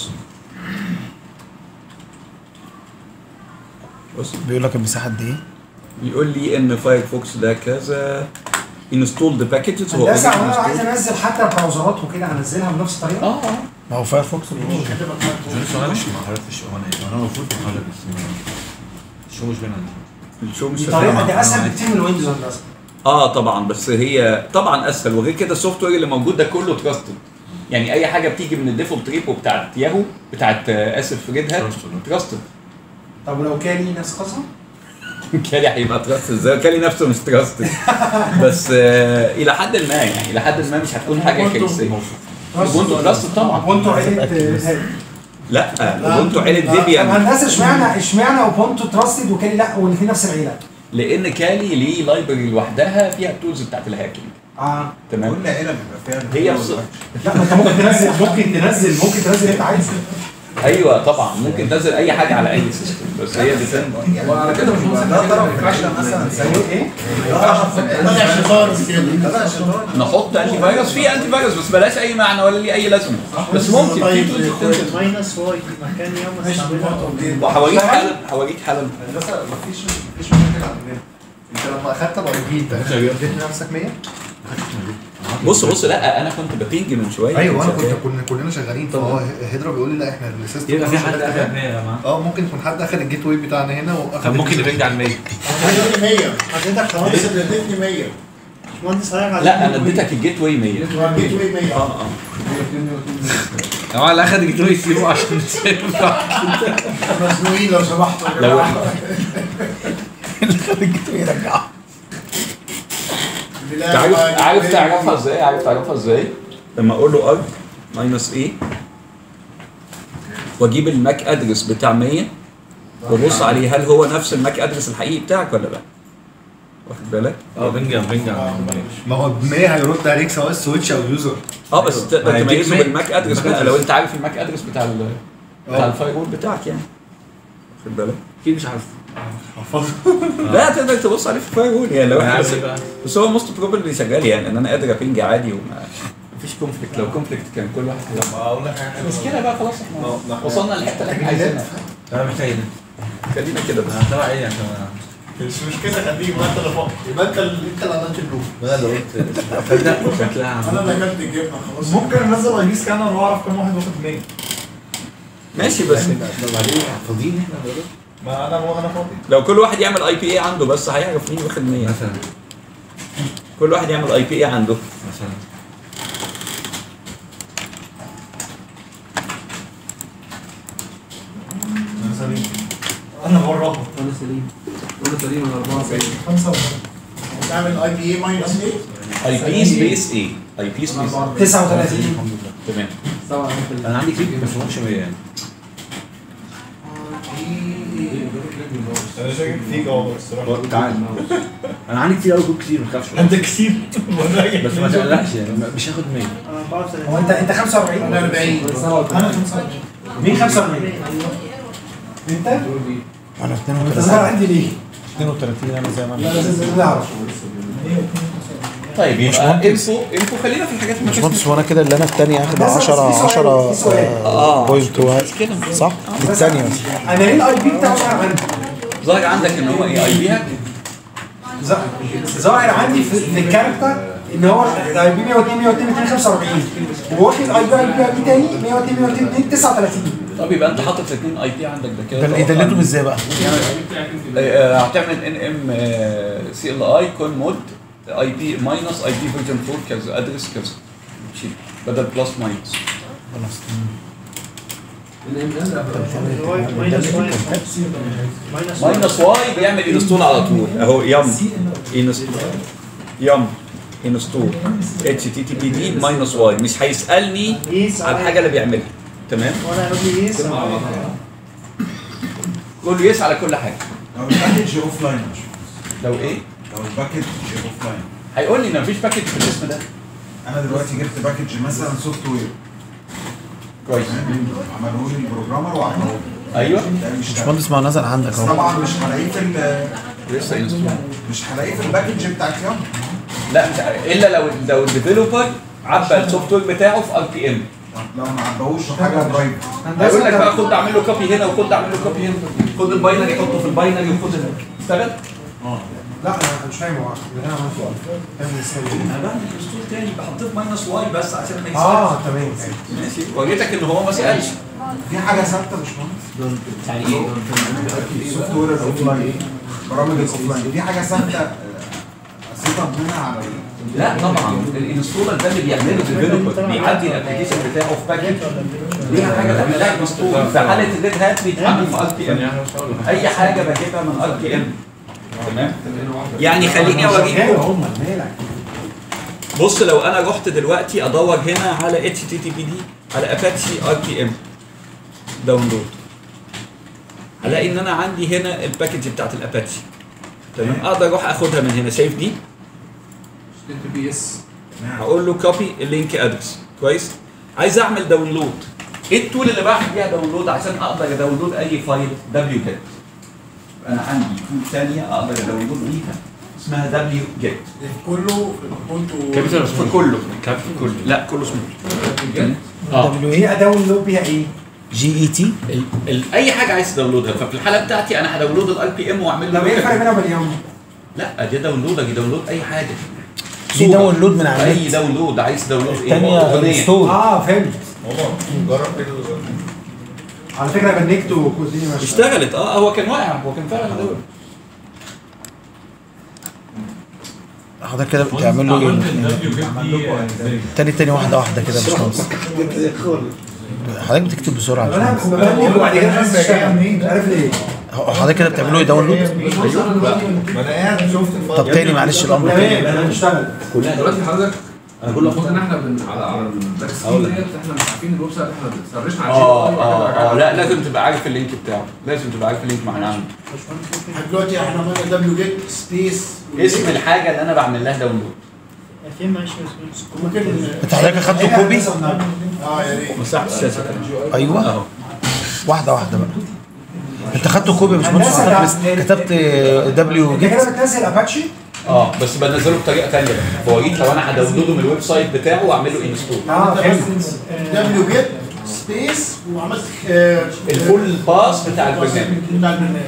بص بيقول لك المساحه قد ايه بيقول لي ان فايرفوكس ده كذا انستولد باكجز هو هندسه already انا لو عايز installed. انزل حتى براوزرات وكده هنزلها بنفس الطريقه اه اه ما هو فايرفوكس اللي هو انا مش ما عرفتش هو انا انا المفروض اتحرك بس الشو مش باين عندي الشو مش دي فاهم. طريقه دي اسهل بكتير من الويندوز هندسه اه طبعا بس هي طبعا اسهل وغير كده السوفت وير اللي موجود ده كله تراستد يعني اي حاجه بتيجي من الديفولت ريبو بتاعت ياهو بتاعت آه، اسف ريد هات Trusted. تراستد طب ولو كان نفس قصه كالي هيبقى تراستد ازاي كالي نفسه مش تراستد بس آه الى حد ما يعني الى حد ما مش هتكون حاجه كارثيه اوبونتو تراستد طبعا اوبونتو عيله لا اوبونتو عيله طب ديبيان هندسه اشمعنى اشمعنى اوبونتو تراستد وكالي لا والاثنين نفس العيله لان كالي ليه لايبرري لوحدها فيها التولز بتاعت الهاكينج اه تمام كل عيله بيبقى فيها هي الحلو بص- والوحش. لا ما انت ممكن تنزل ممكن تنزل ممكن تنزل اللي انت عايزه ايوه طبعا ممكن تنزل اي حاجه على اي سيستم بس هي ديفند وعلى كده مش مهندس ده طرف فاشله مثلا زي ايه؟ نحط انتي فيروس في انتي فيروس بس بلاش اي معنى ولا ليه اي لازمه بس ممكن في تولز بتنزل ماينس واي مكان يوم استعملها وهوريك حالا هوريك حالا هندسه مفيش مفيش مشاكل عندنا انت لما اخدت الايبيد اديت لنفسك 100 بص بص لا انا كنت ببينج من شويه ايوه انا كنت كنت شغال. كنا كلنا شغالين فهو هيدرا بيقول لي لا احنا السيستم يبقى في كله حد شغال اخد هنا. 100 يا جماعه اه ممكن يكون حد اخد الجيت واي بتاعنا هنا واخد طب ممكن الجيت يرد على 100 حضرتك خلاص اديتني 100 باشمهندس حضرتك عايز لا انا اديتك الجيت واي 100 الجيت واي 100 اه اه يا جماعه اللي اخد جيت يسيبه عشان مزنوقين لو سمحتوا يا لو جماعه اللي خد الجيت يرجعه بالله عارف عليك. عارف تعرفها ازاي عارف تعرفها ازاي لما اقول له ار ماينس ايه واجيب الماك ادرس بتاع 100 وابص عليه هل هو نفس الماك ادرس الحقيقي بتاعك ولا لا واخد بالك اه بنجا بنجا ما هو ب 100 هيرد عليك سواء سويتش او يوزر اه بس تقدر هيديك تميزه 100. بالماك ادرس بقى لو انت عارف الماك ادرس بتاع ال بتاع اه. الفاير وول بتاعك يعني واخد بالك اكيد مش عارف لا تقدر تبص عليه في فاير وول يعني لو انا احنا عارف بس, إيه بقى بس هو موست بروبلي شغال يعني ان انا قادر ابينج عادي وما مفيش كونفليكت لو كونفليكت كان كل واحد هيبقى- اقول لك حاجه مش كده بقى خلاص احنا وصلنا للحته اللي احنا عايزينها انا محتاج ده خلينا كده بس انا تبع ايه عشان مش مشكله خليك ما انت اللي فوق يبقى انت اللي انت اللي عملت اللوب انا اللي قلت تصدق شكلها انا عامل اللي اكلت الجبنه خلاص ممكن انزل اي بي سكانر واعرف كم واحد واخد 100 ماشي بس بعدين فاضيين احنا بقى ما انا انا فاضي لو كل واحد يعمل اي بي اي عنده بس هيعرف مين واخد 100 مثلا كل واحد يعمل اي بي اي عنده مثلا انا سليم انا براهم وانا سليم وانا سليم انا 44 45 تعمل اي بي اي ماينس ايه اي بي سبيس اي اي بي سبيس 39 تمام سبعة في انا عندي كليك بس ما هوش 100 يعني انا شاكك فيك اهو الصراحه تعال انا عندي كتير قوي كود كتير ما تخافش انت كتير بس ما تقلقش يعني مش هاخد 100 انا 34 هو انت انت 45 انا 40 انا 45 مين 45 انت انا انت ظاهر عندي ليه 32 انا زي ما لا انا لازم نعرف طيب يبقى انفو انفو خلينا في الحاجات اللي باشمهندس وانا كده اللي انا الثانيه اخد بس- بس 10 في سؤال- 10 في سؤال. اه بوينت واحد صح؟ الثانيه بس انا ليه الاي بي بتاعه ظاهر عندي ظاهر عندك ان هو ايه اي بي هاك ظاهر- ظاهر عندي في, في الكاركتر ان هو الاي بي 102 102 245 وواخد اي بي اي بي اي بي تاني 102 102 39 طب يبقى انت حاطط الاثنين اي بي عندك ده كده ده يدلتهم ازاي بقى؟ آه، هتعمل ان ام سي ال اي كون مود اي بي ماينس اي بي فيرجن 4 كذا ادرس كذا شيل بدل بلس ماينس ماينس ماينس ماينس واي بيعمل انستول على طول اهو يم انستول يم انستول اتش تي تي بي دي ماينس واي مش هيسالني يس على الحاجه اللي بيعملها تمام وانا هعمل لي يس قول له يس على كل حاجه لو الباكج اوف لاين لو ايه لو الباكج اوف لاين هيقول لي ان مفيش باكج في الاسم ده انا دلوقتي جبت باكج مثلا سوفت وير كويس عملوه لي البروجرامر وعملوه ايوه ده مش باشمهندس ما هو نزل عندك بس اهو طبعا مش هلاقيه في ال- لسه انستول مش هلاقيه في الباكج بتاعت يوم لا مش عارف. الا لو لو الديفلوبر عبى السوفت وير بتاعه في ار بي ام لو ما عندهوش حاجه برايفت هيقول لك بقى خد اعمل له كوبي هنا وخد اعمل له كوبي هنا خد الباينري حطه في الباينري وخد ال- اشتغل لا انا مش فاهم هو انا عملت فاهم ازاي انا بعمل انستول تاني بحطيت ماينس واي بس عشان ما اه تمام ماشي وريتك ان هو ما سالش في حاجه ثابته مش مهندس يعني ايه؟ السوفت وير الاوف لاين برامج الاوف لاين في حاجه ثابته آه، سيت اب منها على ال- لا طبعا الانستولر ده اللي بيعمله الديفلوبر بيعدي الابلكيشن بتاعه في باكج ليها حاجه تعملها انستول في حاله الريد هات بيتعمل في ار بي ام اي حاجه بجيبها من ار بي ام تمام يعني خليني اوريكم هم مالك بص لو انا رحت دلوقتي ادور هنا على اتش تي تي بي دي على اباتشي ار بي ام داونلود هلاقي ان انا عندي هنا الباكج بتاعت الاباتشي تمام اقدر اروح اخدها من هنا شايف دي بي اس هقول له كوبي اللينك ادرس كويس عايز اعمل داونلود ايه التول اللي بعمل بيها داونلود عشان اقدر اداونلود اي فايل دبليو جيت انا عندي تول ثانيه اقدر اداونلود بيها اسمها دبليو جيت كله كنتوا في كله في كله لا كله اسمه دبليو هي اداونلود بيها ايه؟ جي اي تي ال ال اي حاجه عايز تداونلودها ففي الحاله بتاعتي انا هداونلود الاي بي ام واعمل له طب ايه الفرق كده. بينها وبين اليوم؟ لا دي داونلود دي داونلود اي حاجه دي صورة. داونلود من على اي النت داونلود عايز داونلود ايه الثانيه أغنية. انستول اه فهمت والله جرب كده على فكره بنكت والدنيا ماشيه اشتغلت اه هو كان واقع هو كان فعلا داون حضرتك كده بتعمل له ايه؟ تاني تاني واحده واحده كده يا باشمهندس حضرتك بتكتب بسرعه يا انا باشمهندس. ببنك وبعد كده بس اشتغل مش عارف ليه هو حضرتك كده بتعمل له ايه داونلود؟ ما انا قاعد شفت الفاضي طب تاني معلش الامر تاني تمام انا بشتغل دلوقتي حضرتك انا بقول لك المفروض ان احنا بن... على على الباك سكرين ديت احنا مش عارفين الويب سايت احنا سرشنا على اه شيء اه اه لا لازم تبقى عارف اللينك بتاعه لازم تبقى عارف اللينك معناه عنه دلوقتي احنا عملنا دبليو جيت سبيس اسم الحاجه اللي انا بعمل لها داونلود فين معلش ممكن انت حضرتك اخدته كوبي؟ اه يا ريت مساحه الشاشه ايوه اهو واحده واحده بقى انت خدته كوبي يا باشمهندس هندسة كتبت- كتبت دبليو انت جيت كده بتنزل اباتشي اه بس بنزله بطريقه ثانيه بقى بوريك لو انا هداونلوده من الويب سايت بتاعه واعمل له انستول اه فهمت دبليو جيت سبيس وعملت آه، الفول باس بتاع البرنامج بتاع البرنامج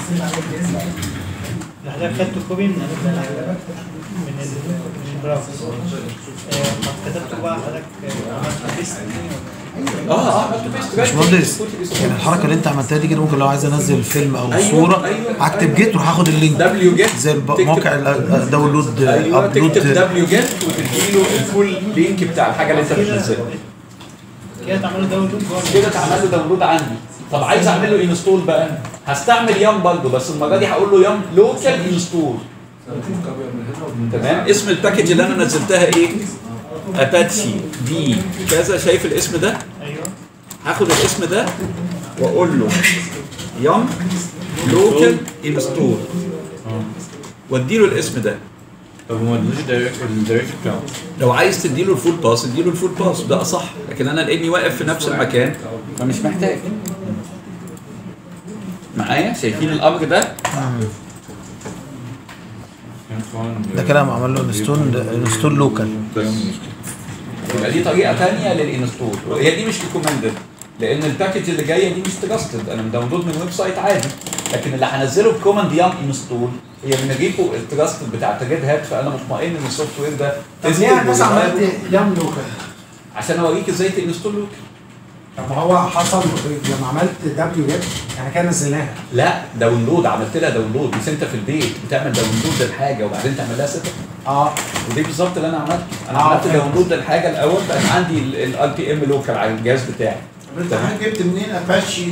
اللي حضرتك خدته كوبي من من من ال- من البراوزر آه، كتبته بقى حضرتك آه، عملت بيست اه اه عملت بيست باشمهندس يعني الحركه اللي انت عملتها دي كده ممكن لو عايز انزل فيلم او أيوة، صوره أيوة، اكتب أيوة. جيت واروح اخد اللينك دبليو جيت زي الب- تكتب- موقع ال- داونلود ايوه ابلود تكتب دبليو جيت وتديله الفول لينك بتاع الحاجه اللي انت بتنزلها كده تعملوا داونلود جوه كده اتعمل له داونلود عندي طب عايز اعمل له انستول بقى هستعمل يام برضه بس المره دي هقول له يام لوكال انستول تمام اسم الباكج اللي انا نزلتها ايه اباتشي دي كذا شايف الاسم ده ايوه هاخد الاسم ده واقول له يام لوكال انستول واديله الاسم ده طب ما ادوش الدايركت بتاعه لو عايز تديله الفول باس اديله الفول باس ده اصح لكن انا لاني واقف في نفس المكان فمش محتاج معايا شايفين الامر ده ده كده عمل له انستول انستول لوكال يبقى دي طريقه ثانيه للانستول هي دي مش ريكومندد لان الباكج اللي جايه دي مش تراستد انا مداونلود من ويب سايت عادي لكن اللي هنزله بكوماند يام انستول هي من ريبو التراستد بتاعت ريد هات فانا مطمئن ان السوفت وير ده طب tested ليه هندسه وreliable. عملت يام لوكال؟ عشان اوريك ازاي تنستول لوكال طب ما هو حصل لما عملت دبليو جيت يعني كده نزلناها لا داونلود عملت لها داونلود مش انت في البيت بتعمل داونلود للحاجه وبعدين تعمل لها سيت اه ودي بالظبط اللي انا عملته انا آه، عملت فهمت. داونلود للحاجه الاول بقى عندي الار بي ام لوكال على الجهاز بتاعي طب انت حضرتك جبت منين اباتشي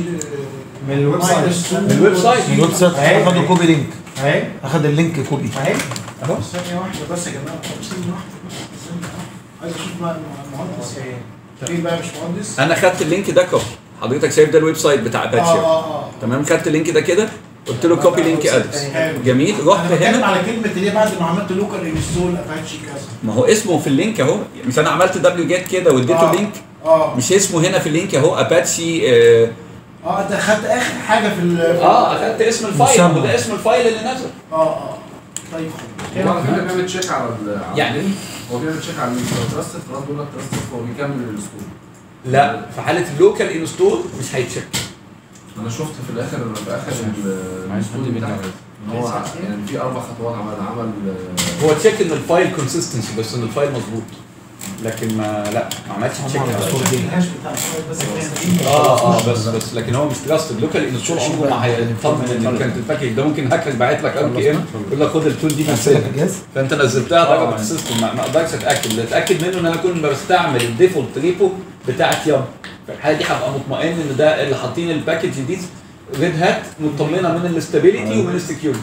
من الويب سايت من الويب سايت من الويب سايت أهي. اخد كوبي لينك اهي اخد اللينك كوبي اهي اهو ثانية واحدة بس يا جماعة طب ثانية واحدة بس ثانية واحدة عايز اشوف بقى المهندس ايه بقى مش مهندس؟ انا خدت اللينك ده كوبي حضرتك شايف ده الويب سايت بتاع اه اباتشي اه اه تمام خدت اللينك ده كده قلت له كوبي لينك ادرس جميل رحت انا بتكلم هنا على كلمة اللي هي بعد ما عملت لوكال انستول اباتشي كذا ما هو اسمه في اللينك اهو مش انا عملت دبليو جيت كده واديته آه. اللينك اه مش اسمه هنا في اللينك اهو اباتشي اه, اه انت خدت اخر حاجة في ال آه اخدت اسم الفايل مسمى. وده اسم الفايل اللي نزل اه اه طيب هو على فكره بيعمل تشيك على ال على يعني؟ اللينك. هو بيعمل تشيك على اللينك لو تراستد خلاص بيقول لك تراستد هو بيكمل السكور لا في حاله اللوكال انستول مش هيتشيك انا شفت في الاخر في اخر ال- معلش السكور حد بتاعه بيتعرض. ان هو يعني في اربع خطوات عمل عمل آه، هو تشيك ان الفايل كونسيستنسي بس ان الفايل مظبوط لكن ما لا ما عملش تشيك على الفايل. الهاش بتاع الفايل بس اه اه بس بس لكن هو مش تراستد لوكال انستول عمره ما هيطمن ان كانت الباكج ده ممكن هاكر باعت لك ار بي ام يقول لك خد التول دي نزلها الجهاز فانت نزلتها ضربت في السيستم ما ما اقدرش اتاكد اللي اتاكد منه ان انا اكون بستعمل الديفولت ريبو بتاعت يام في الحاله دي هبقى مطمئن ان ده اللي حاطين الباكج دي ريد هات مطمنه من الاستابيليتي ومن السكيورتي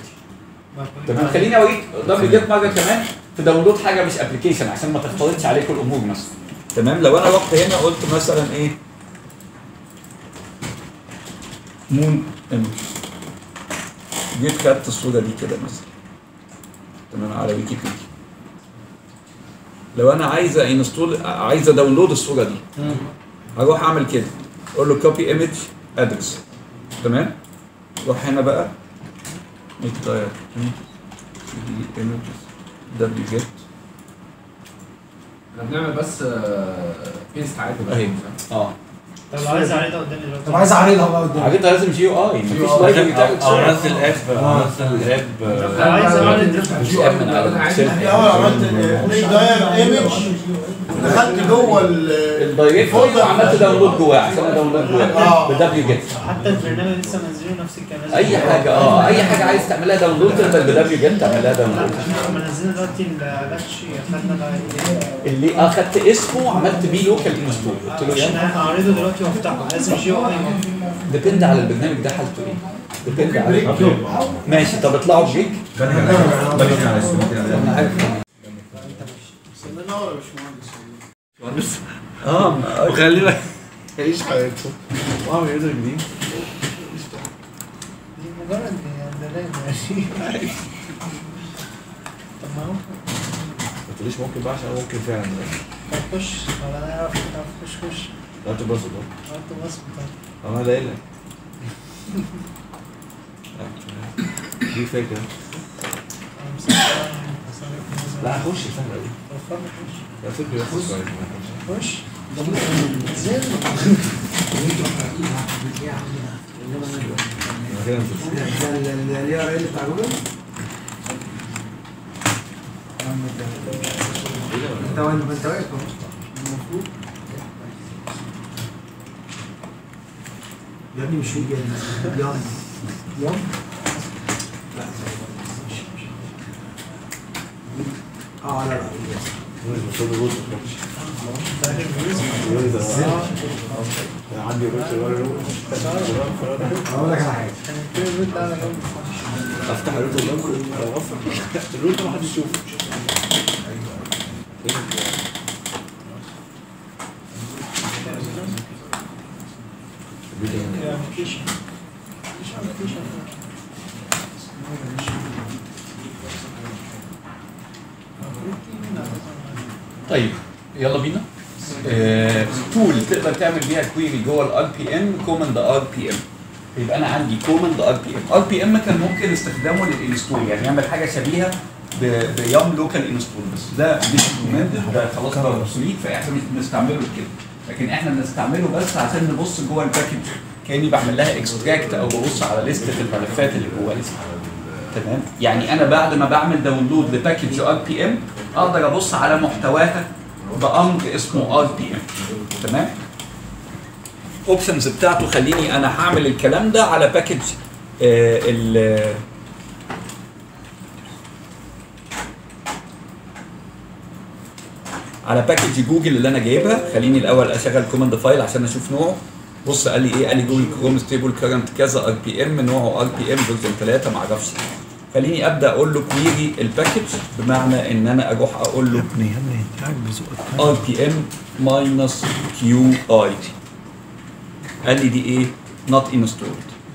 تمام خليني اوريك دبليو جيت مره كمان في داونلود حاجه مش ابلكيشن عشان ما تختلطش عليكم الامور مثلا تمام لو انا رحت هنا قلت مثلا ايه مون ايمج جيت خدت الصوره دي كده مثلا تمام على ويكيبيديا لو انا عايز انستول عايز اداونلود الصوره دي هروح اعمل كده اقول له كوبي ايمج ادرس تمام روح هنا بقى ميك داير دي ايمجز دبليو جيت احنا بنعمل بس بيست عادي بقى اهي اه طب لو عايز اعرضها قدامي دلوقتي طب عايز اعرضها بقى قدامي عادتها لازم جي او اي مفيش GUI. لايبرري او بتاعت انزل اب انزل اب لو عايز اعرض مش اب من على انا السيلف. الاول عملت ميك داير ايمج ودخلت جوه ال- الدايركتوري وعملت داونلود جواه عشان اداونلود جواه آه. بدبليو جيت حتى البرنامج لسه منزله نفس الكلام اي حاجه اه اي حاجه عايز تعملها داونلود تقدر بدبليو جيت تعملها داونلود احنا منزلين دلوقتي الباتشي خدنا بقى اللي اخدت اسمه وعملت بيه لوكال انستول قلت له عشان يلا اعرضه دلوقتي وافتحه لازم جي او اي ديبند على البرنامج ده حالته ايه ديبند على ماشي طب اطلعوا بريك انا عارف سمينا ولا مش مهندس اه وخلي بالك عيش حياته وعمل يوزر جديد دي مجرد دلال ماشي طب ما هو ما تقوليش ممكن بقى عشان ممكن فعلا طب خش ولا انا اعرف اعرف خش خش لا تبص عرفت بس بتاع انا لاقي دي فكره لا هخش سهله قوي يا فكره خش خش اللي هي اللي بتاع جوجل انت وين انت واقف اهو. المفروض يا ابني مش هيجي يلا يلا اه لا لا اقول لك على حاجه افتح الروت ولا اوفر الروت ما حدش يشوفه طيب يلا بينا تول تقدر تعمل بيها كويري جوه الار بي ام كوماند ار بي ام يبقى انا عندي كوماند ار بي ام ار بي ام كان ممكن استخدامه للانستول يعني يعمل حاجه شبيهه ب- بيوم لوكال انستول بس ده مش ريكومندد ده خلاص بقى اوبسوليت فاحنا مش بنستعمله كده لكن احنا بنستعمله بس عشان نبص جوه الباكج كاني بعمل لها اكستراكت او ببص على لسته الملفات اللي جوه لسه تمام يعني انا بعد ما بعمل داونلود لباكج ار بي ام اقدر ابص على محتواها بامر اسمه ار بي ام تمام اوبشنز بتاعته خليني انا هعمل الكلام ده على باكج آه ال على باكج جوجل اللي انا جايبها خليني الاول اشغل كوماند فايل عشان اشوف نوعه بص قال لي ايه قال لي جوجل كروم ستيبل كرنت كذا ار بي ام نوعه ار بي ام فيرجن 3 ما اعرفش خليني ابدا اقول له كويري الباكج بمعنى ان انا اروح اقول له ابني يا ابني انت قاعد بذوقك ار بي ام ماينس كيو اي قال لي دي ايه نوت انستولد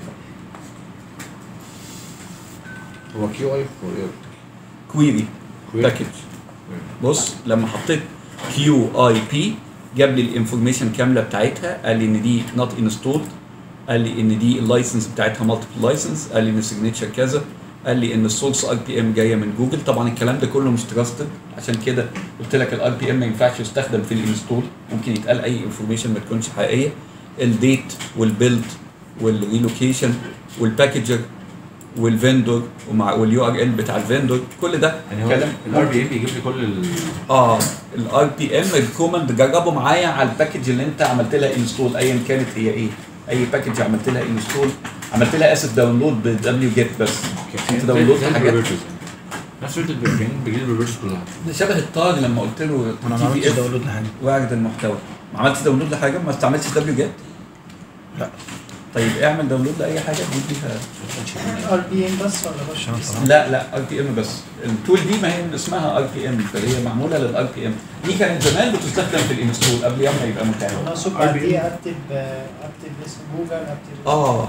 هو كيو اي فور ايه؟ كويري باكج بص لما حطيت كيو اي بي جاب لي الانفورميشن كامله بتاعتها قال لي ان دي نوت انستولد قال لي ان دي اللايسنس بتاعتها مالتيبل لايسنس قال لي ان السيجنتشر كذا قال لي ان السورس ار بي ام جايه من جوجل طبعا الكلام ده كله مش تراستد عشان كده قلت لك الار بي ام ما ينفعش يستخدم في الانستول ممكن يتقال اي انفورميشن ما تكونش حقيقيه الديت والبيلد والريلوكيشن والباكجر والفندور ومع واليو ار ال بتاع الفندور كل ده يعني هو كلام الار بي ام بيجيب لي كل ال اه الار بي ام الكوماند جربه معايا على الباكج اللي انت عملت لها انستول ايا كانت هي ايه اي باكج عملت لها انستول عملت لها اسف داونلود بدبليو جيت بس انت داونلود زي حاجات الريفرس نفس فكره البرجين بيجيب لي الريفرس كلها شبه الطاج لما قلت له انا ما تي عملتش في اف داونلود لحاجه واعرض المحتوى ما عملتش داونلود لحاجه ما استعملتش دبليو جيت لا. طيب اعمل داونلود لاي حاجه تجيب بيها ار بي ام بس ولا بس عشان طبعا لا لا ار بي ام بس التول دي ما هي اسمها ار بي ام فهي معموله للار بي ام دي كانت زمان بتستخدم في الانستول قبل يوم ما يبقى متاح انا اقصد بعد ايه اكتب اكتب اسم جوجل اكتب اه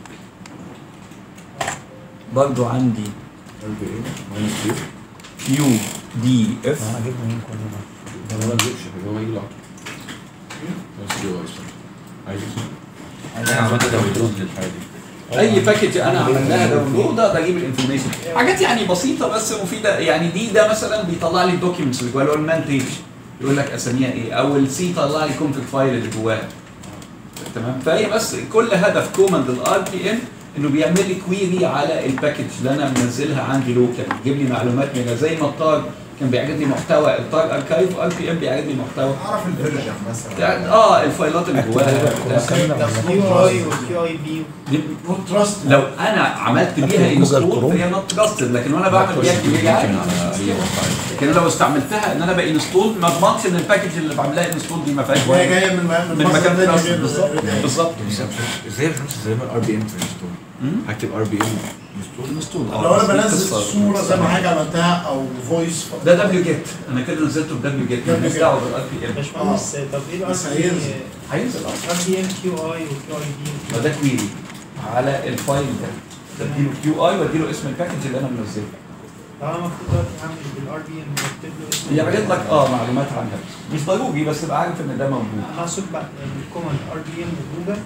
برضو عندي ار بي ام ماينس كيو كيو دي اف انا اجيب منين كل ده ده ما بيجيبش هو يجي لوحده بس كيو اي عايز انا عملت داونلود للحاجه دي اي باكج انا عمل لها داونلود اقدر اجيب الانفورميشن حاجات يعني بسيطه بس مفيده يعني دي ده مثلا بيطلع لي الدوكيومنتس اللي جواها اللي هو المان بيج يقول لك اساميها ايه او السي طلع لي كونفيج فايل اللي جواها تمام فهي بس كل هدف كوماند الار بي ام انه بيعمل لي كويري على الباكج اللي انا منزلها عندي لوكال يجيب لي معلومات منها زي ما الطار كان بيعرض لي محتوى الطار اركايف ار بي ام بيعرض لي محتوى اعرف الفيرجن مثلا بتاع- اه الفايلات اللي جواها بتاع- كيو اي وكيو اي بي دي نوت تراست لو انا عملت بيها جوجل انستول كروم. فهي نوت تراستد لكن وانا بعمل بيها كويري عادي لكن لو استعملتها ان انا بانستول ما اضمنش ان الباكج اللي بعملها انستول دي ما فيهاش هي واحد. جايه من من من مصدر مكان تاني تراستد غير- بالظبط غير- بالظبط ازاي بنفس زي ما الار بي ام في الستور هكتب ار بي ام انستول لو انا بنزل صوره زي ما حاجه عملتها او فويس ده دبليو جيت انا كده نزلته بدبليو جيت ماليش دعوه بالار بي ام باشمهندس طب ايه الار بس بي هينزل. هينزل اصلا ار بي ام كيو اي وكيو اي بي ما ده كويري على الفايل ده بديله كيو اي واديله اسم الباكج اللي انا منزله طب انا المفروض دلوقتي اعمل بالار بي ام واكتب له اسم يعرض لك اه معلومات عنها مش ضروري بس تبقى عارف ان ده موجود انا اقصد بعد الكوماند ار بي ام جوجل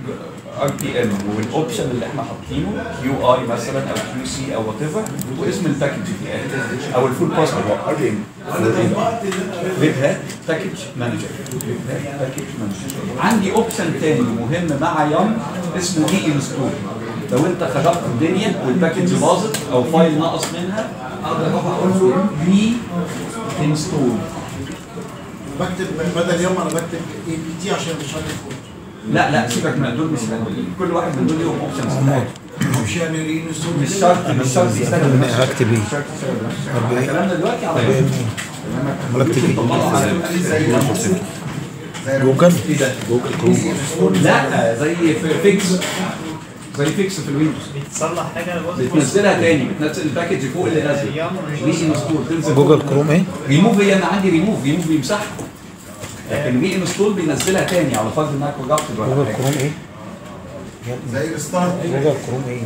ار بي ام والاوبشن اللي احنا حاطينه كيو اي مثلا او كيو سي او وات ايفر واسم الباكج في الاخر او الفول باسورد ار بي ام ريد هات باكج مانجر ريد هات باكج مانجر عندي اوبشن تاني مهم مع يوم اسمه دي انستول لو انت خربت الدنيا والباكج باظت او فايل ناقص منها اقدر اروح اقول له ري انستول بكتب بدل يوم انا بكتب اي بي تي عشان مش عارف الكود لا لا سيبك من دول مش مهمين كل واحد من دول ليهم اوبشنز بتاعته مش يعني رينستول مش شرط مش شرط يستخدم نفس هكتب ايه؟ مش شرط يستخدم نفس احنا كلامنا دلوقتي على ايه؟ امال اكتب ايه؟ طبقه على زي جوجل ايه ده؟ جوجل كروم لا زي في فيكس زي فيكس في الويندوز بتصلح حاجه باظت بتنزلها تاني بتنزل الباكج فوق اللي نازل ري انستول تنزل جوجل كروم ايه؟ ريموف هي انا عندي ريموف ريموف بيمسحها لكن ري انستول بينزلها تاني على فرض انها كورابتد ولا جوجل حاجه كروم ايه؟ زي ريستارت جوجل كروم ايه؟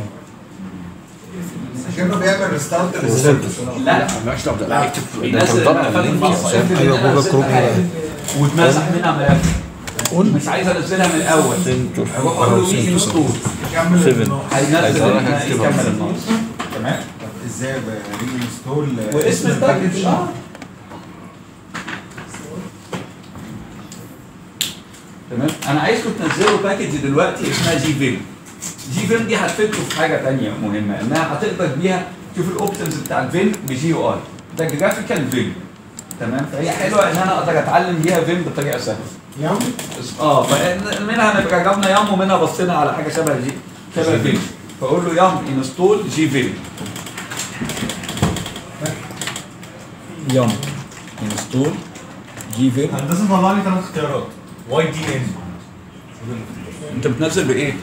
كانه بيعمل ريستارت للسيرفر لا مالكش دعوه لا اكتب بينزل الملفات الخاصه ايوه جوجل كروم ايه؟ وتمسح منها ملف مش عايز انزلها من الاول اروح اقول له ري انستول هينزل ال- يكمل النص تمام طب ازاي ري انستول واسم الباكج اه تمام انا عايزكم تنزلوا باكج دلوقتي اسمها جي فيم جي فيم دي هتفيدكم في حاجه ثانيه مهمه انها هتقدر بيها تشوف الاوبشنز بتاع الفيم بجي يو اي ده جرافيكال فيم تمام فهي حلوه ان انا اقدر اتعلم بيها فيم بطريقه سهله يوم بس- اه فإن- منها نبقى جربنا يام ومنها بصينا على حاجه شبه جي شبه فيم فاقول له يام انستول جي فيم يام انستول جي فيم هندسه طلع لي ثلاث اختيارات واي دي ان انت بتنزل بايه؟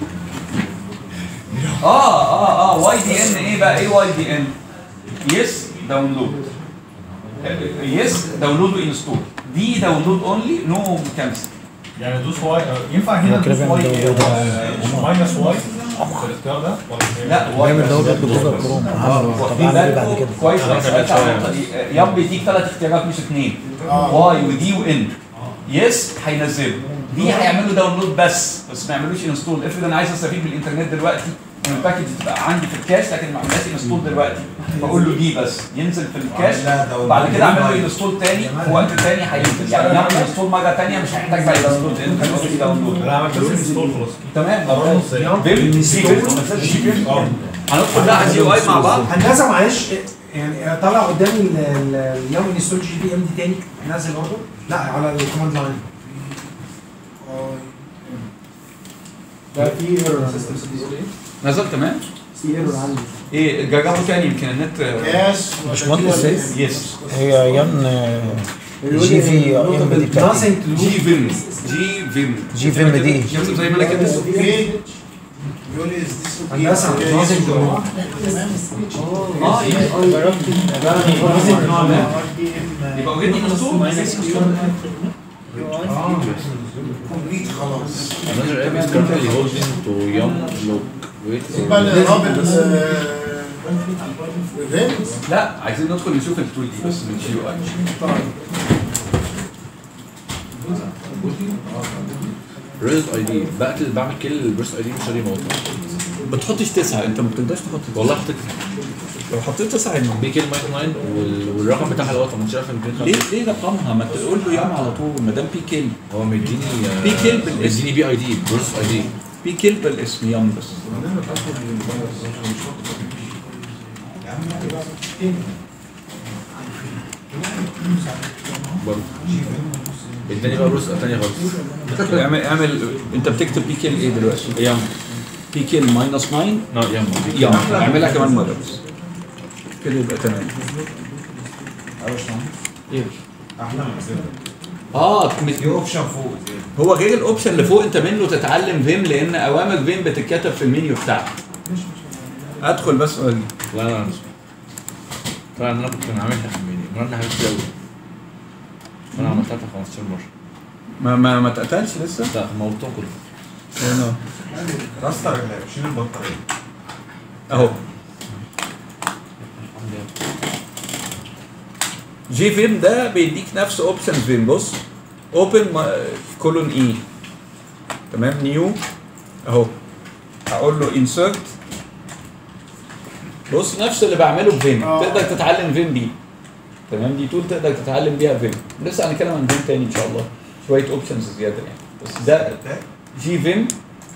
اه اه اه واي دي ان ايه بقى ايه واي دي ان؟ يس داونلود يس داونلود وانستول دي داونلود اونلي نو كانسل يعني دوس واي آه، ينفع هنا هو كده دوس بيعمل واي داونلود. آه، ماينس واي في الاختيار ده ولا إيه؟ لا واي بيعمل بس. داونلود بجوجل كروم عمله طب واخدين اعمل ايه بعد بالكم كده؟ كويس أنا إنك كمان سألت على شوية. النقطة دي. ياب بيديك ثلاث اختيارات مش اثنين واي ودي وان يس هينزله دي هيعملوا داونلود بس بس ما يعملوش انستول افرض انا عايز استفيد من الانترنت دلوقتي والباكج تبقى عندي في الكاش لكن ما عملهاش انستول دلوقتي بقول له دي بس ينزل في الكاش لا، داونلود. بعد كده اعمل له انستول تاني في وقت تاني هينزل يعني يعمل انستول مره تانيه مش هيحتاج بقى يداونلود لان كان اوريدي داونلود انا عملت له انستول خلاص تمام أرنه إزاي؟ فيم فيم هندخل بقى على جي او اي مع بعض هندسه معلش يعني طلع قدامي ال- ال- اليوم انستول جي بي ام دي تاني نازل برضه لا على الكوماند لاين ده في ايرور نزل تمام في ايرور عندي ايه جربوا تاني يمكن النت كاس باشمهندس يس هي يان آه، جي في ام دي بتاعتي nothing to جي فيم جي فيم جي فيم دي شفت زي ما انا كده اوكي بيقول لي از ذيس اوكي هندسه nothing to اه يس. يبقى اوريدي انستول كومبليت خلاص Another app is currently holding to Yum Look. Wait يبقى for الرابط ايفنت لا عايزين ندخل نشوف التول دي بس من جي يو اي Reddit ID بقتل بعمل كل البرست اي دي مش راضي يموتها ما تحطش تسعه انت ما بتقدرش تحط والله حطيت لو حطيت تسعه هينمو. بي كيل مايك 9 وال- والرقم بتاعها اللي هو 18205 ليه ليه رقمها ما تقول له يام على طول ما دام بي كيل هو مديني آه، بي كيل بالاسم. مديني بي اي دي برست اي دي بي كيل بالاسم يام بس برضه اداني بقى برست تانية خالص اعمل اعمل انت بتكتب بي كيل ايه دلوقتي؟ يام بي كيل ماينس 9 لا يم يام اعملها كمان مره بس كده يبقى تمام ايه احلى من كده اه في اوبشن فوق زيادة. هو غير الاوبشن اللي فوق انت منه تتعلم فيم لان اوامر فيم بتتكتب في المنيو بتاعك ادخل بس واجي لا لا لا طبعا انا كنت عاملها في الميني مرة حاجات كتير قوي انا عملتها بتاع 15 مرة ما ما ما تقتلش لسه لا موتهم كلهم هنا راستر اللي شيل البطارية اهو جي فيم ده بيديك نفس اوبشن فيم بص اوبن كولون اي تمام نيو اهو هقول له انسرت بص نفس اللي بعمله بفيم آه. تقدر تتعلم فيم بيه تمام دي تول تقدر تتعلم بيها فيم لسه هنتكلم عن فيم تاني ان شاء الله شويه اوبشنز زياده يعني بس ده جي فيم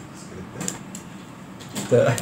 ده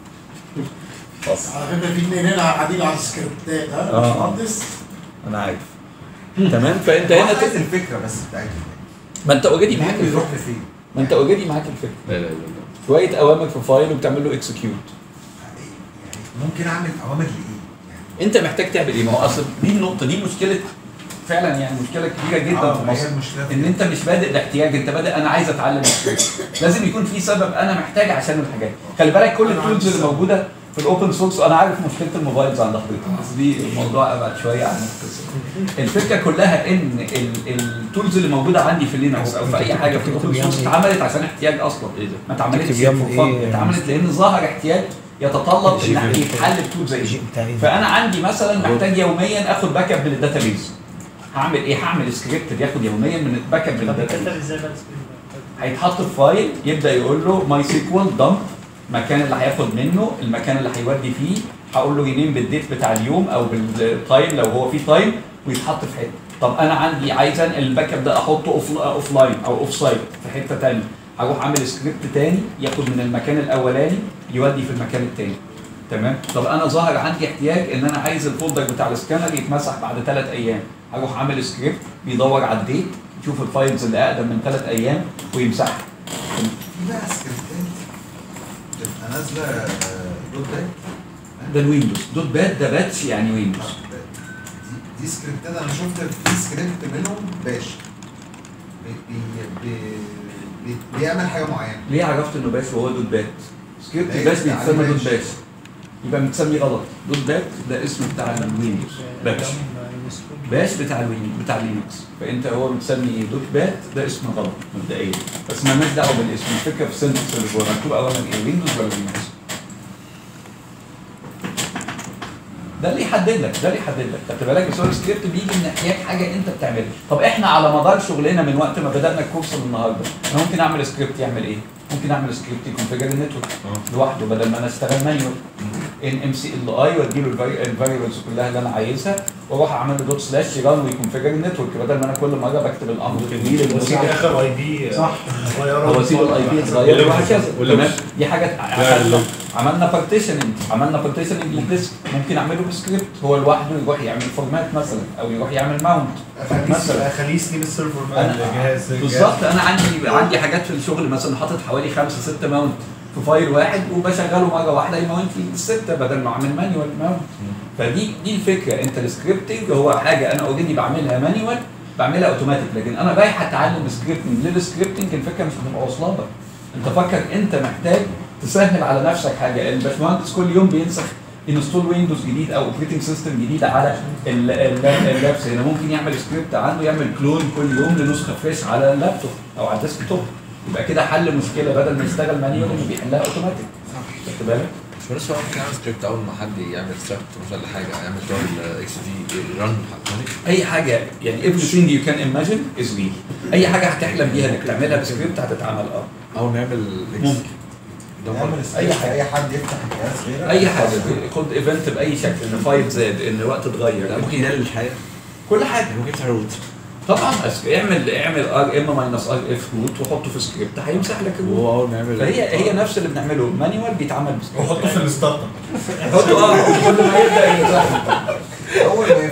خلاص على فكره في اتنين هنا قاعدين على السكريبتات ها آه. باشمهندس انا عارف تمام فانت هنا عايز تقدر الفكره بس بتاعتها ما انت اوريدي معاك مين الفكره بيروح لفين؟ ما انت اوريدي معاك الفكره لا لا لا شويه اوامر في فايل وبتعمل له اكسكيوت يعني ممكن اعمل اوامر لايه؟ انت محتاج تعمل ايه؟ ما هو اصل دي النقطه دي مشكله فعلا يعني مشكله كبيره جدا آه، في ما هي مصر المشكلة في ان كده. انت مش بادئ باحتياج انت بادئ انا عايز اتعلم السكريبت لازم يكون في سبب انا محتاج عشان الحاجات خلي بالك كل أنا عندي التولز اللي سبب. موجوده في الاوبن سورس انا عارف مشكله الموبايلز عند حضرتك بس دي الموضوع ابعد شويه عن القصه الفكره كلها ان التولز اللي موجوده عندي في لينكس او في اي حاجه في الاوبن سورس اتعملت عشان احتياج اصلا ايه ده؟ ما اتعملتش تكتب يم for fun. إيه؟ اتعملت لان ظهر احتياج يتطلب ان يتحل بتول زي دي بتاع ايه؟ فانا عندي مثلا محتاج يوميا اخد باك اب من الداتابيز هعمل ايه؟ هعمل سكريبت بياخد يوميا من الباك اب من طب الداتابيز بتكتب ازاي بقى السكريبت ده؟ هيتحط في فايل يبدا يقول له ماي سيكوال دمب المكان اللي هياخد منه المكان اللي هيودي فيه هقول له رينيم بالديت بتاع اليوم او بالتايم لو هو في تايم ويتحط في حته طب انا عندي عايز انقل الباك اب ده احطه اوف اوف لاين او اوف سايت في حته ثانيه هروح اعمل سكريبت تاني ياخد من المكان الاولاني يودي في المكان التاني تمام طب انا ظاهر عندي احتياج ان انا عايز الفولدر بتاع السكانر يتمسح بعد ثلاث ايام هروح اعمل سكريبت بيدور على الديت يشوف الفايلز اللي اقدم من ثلاث ايام ويمسحها في بقى سكريبتات تبقى نازله آه، دوت باك ده الويندوز دوت بات ده باتش يعني ويندوز دي- دي سكريبتات انا شفت في سكريبت منهم باش بي بي بي بي بيعمل حاجه معينه ليه عرفت انه باش وهو دوت بات؟ سكريبت لا، باش يعني بيتسمى دوت باش. باش يبقى متسمي غلط دوت بات ده اسم بتاع الويندوز باتش باش بتاع الويندوز بتاع لينكس فانت هو متسمي دوت بات ده اسم غلط مبدئيا بس مالناش دعوه بالاسم الفكره في السنتكس اللي جوه مكتوب اولا ايه ويندوز ولا لينكس ده اللي يحدد لك ده اللي يحدد لك خدت بالك بس هو السكريبت بيجي من احتياج حاجه انت بتعملها طب احنا على مدار شغلنا من وقت ما بدانا الكورس النهارده انا ممكن اعمل سكريبت يعمل ايه؟ ممكن اعمل سكريبت يكونفيجر النتورك لوحده بدل ما انا اشتغل مانيوال ان ام سي ال اي وادي له الفاريبلز كلها اللي انا عايزها واروح اعمل له دوت سلاش يران ويكونفيجر النتورك بدل ما انا كل مره بكتب الامر طويل وسيله المساحه اخر اي بي صح هو سيب الاي بي اتغير وهكذا ولا تمام مش- دي حاجه عملنا عملنا بارتيشننج عملنا بارتيشننج للديسك ممكن اعمله بسكريبت هو لوحده يروح يعمل فورمات مثلا او يروح يعمل ماونت مثلا خليه يسيب السيرفر بقى انا الجهاز بالظبط انا عندي عندي حاجات في الشغل مثلا حاطط حوالي خمسه سته ماونت في فايل واحد وبشغله مره واحده يماونت لي السته بدل ما اعمل مانيوال ماونت فدي دي الفكره انت السكريبتنج هو حاجه انا اوريدي بعملها مانيوال بعملها اوتوماتيك لكن انا رايح اتعلم سكريبتنج للسكريبتنج الفكره مش هتبقى واصله لك انت فكر انت محتاج تسهل على نفسك حاجه الباشمهندس كل يوم بينسخ انستول ويندوز جديد او اوبريتنج سيستم جديد على ال- ال- اللابس هنا ممكن يعمل سكريبت عنده يعمل كلون كل يوم لنسخه فريش على اللابتوب او على الديسك توب يبقى كده حل مشكله بدل ما يشتغل مانيوال انه بيحلها اوتوماتيك خدت بالك؟ مش بس هو ممكن يعمل سكريبت اول ما حد يعمل ستارت ولا حاجه يعمل شغل اكس تي رن اي حاجه يعني everything you can imagine is real اي حاجه هتحلم بيها انك تعملها بسكريبت هتتعمل اه او نعمل ممكن نعمل أي اي حاجة. اي حد يفتح الجهاز غيرك اي حاجه خد ايفنت باي شكل ان فايل زاد ان وقت اتغير ممكن يدلل الحياه كل حاجه ممكن يفتح روت طبعا أس- اعمل اعمل ار ام ماينس ار اف روت وحطه في سكريبت هيمسح لك الروت وهو اول ما يعمل فهي هي نفس اللي بنعمله مانيوال بيتعمل بسكريبت وحطه في الستارت اب حطه اه كل ما يبدا يمسح اول ما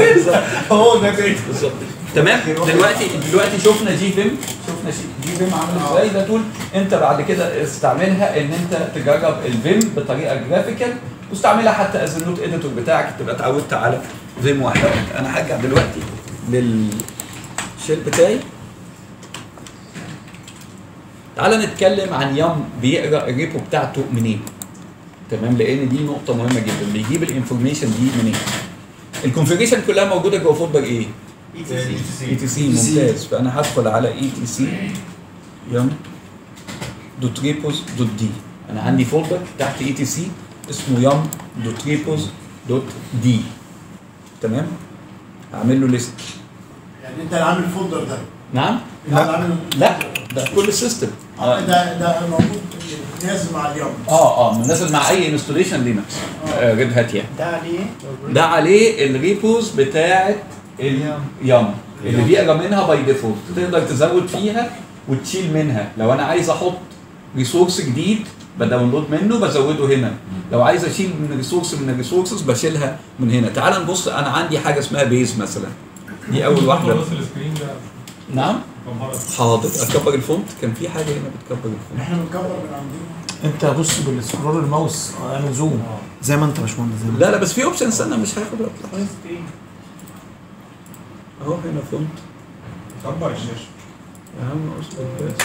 يفتح هو ده كده بالظبط تمام دلوقتي دلوقتي شفنا جي فيم شفنا شي- جي فيم عامل ازاي ده تول انت بعد كده استعملها ان انت تجرب الفيم بطريقه جرافيكال واستعملها حتى از النوت اديتور بتاعك تبقى اتعودت على فيم واحده انا هرجع دلوقتي للشيل بتاعي تعال نتكلم عن يام بيقرا الريبو بتاعته منين تمام لان دي نقطه مهمه جدا بيجيب الانفورميشن دي منين الكونفيجريشن كلها موجوده جوه فولدر ايه اي تي سي ممتاز فانا هدخل على اي تي سي يم دوت ريبوز دوت دي انا عندي فولدر تحت اي تي سي اسمه يم دوت ريبوز دوت دي تمام هعمل له ليست يعني انت اللي عامل الفولدر ده نعم انت اللي عامل لا ده كل السيستم آه، ده ده موجود نازل مع اليوم اه اه منزل مع اي انستوليشن لينكس ريد هات يعني ده عليه ده عليه الريبوز بتاعه اليام اللي بيقرا منها باي ديفولت تقدر تزود فيها وتشيل منها لو انا عايز احط ريسورس جديد بداونلود منه بزوده هنا لو عايز اشيل من ريسورس من الريسورسز بشيلها من هنا تعال نبص انا عندي حاجه اسمها بيز مثلا دي اول واحده بس السكرين ده نعم كم مرة حاضر اكبر الفونت كان في حاجه هنا بتكبر الفونت احنا بنكبر من عندنا انت بص بالسكرول الماوس اعمل زوم زي ما انت يا باشمهندس زي ما لا لا بس في اوبشن استنى مش هاخد وقت لحظة. اهو هنا فونت كبر الشاشة يا عم اصبر بس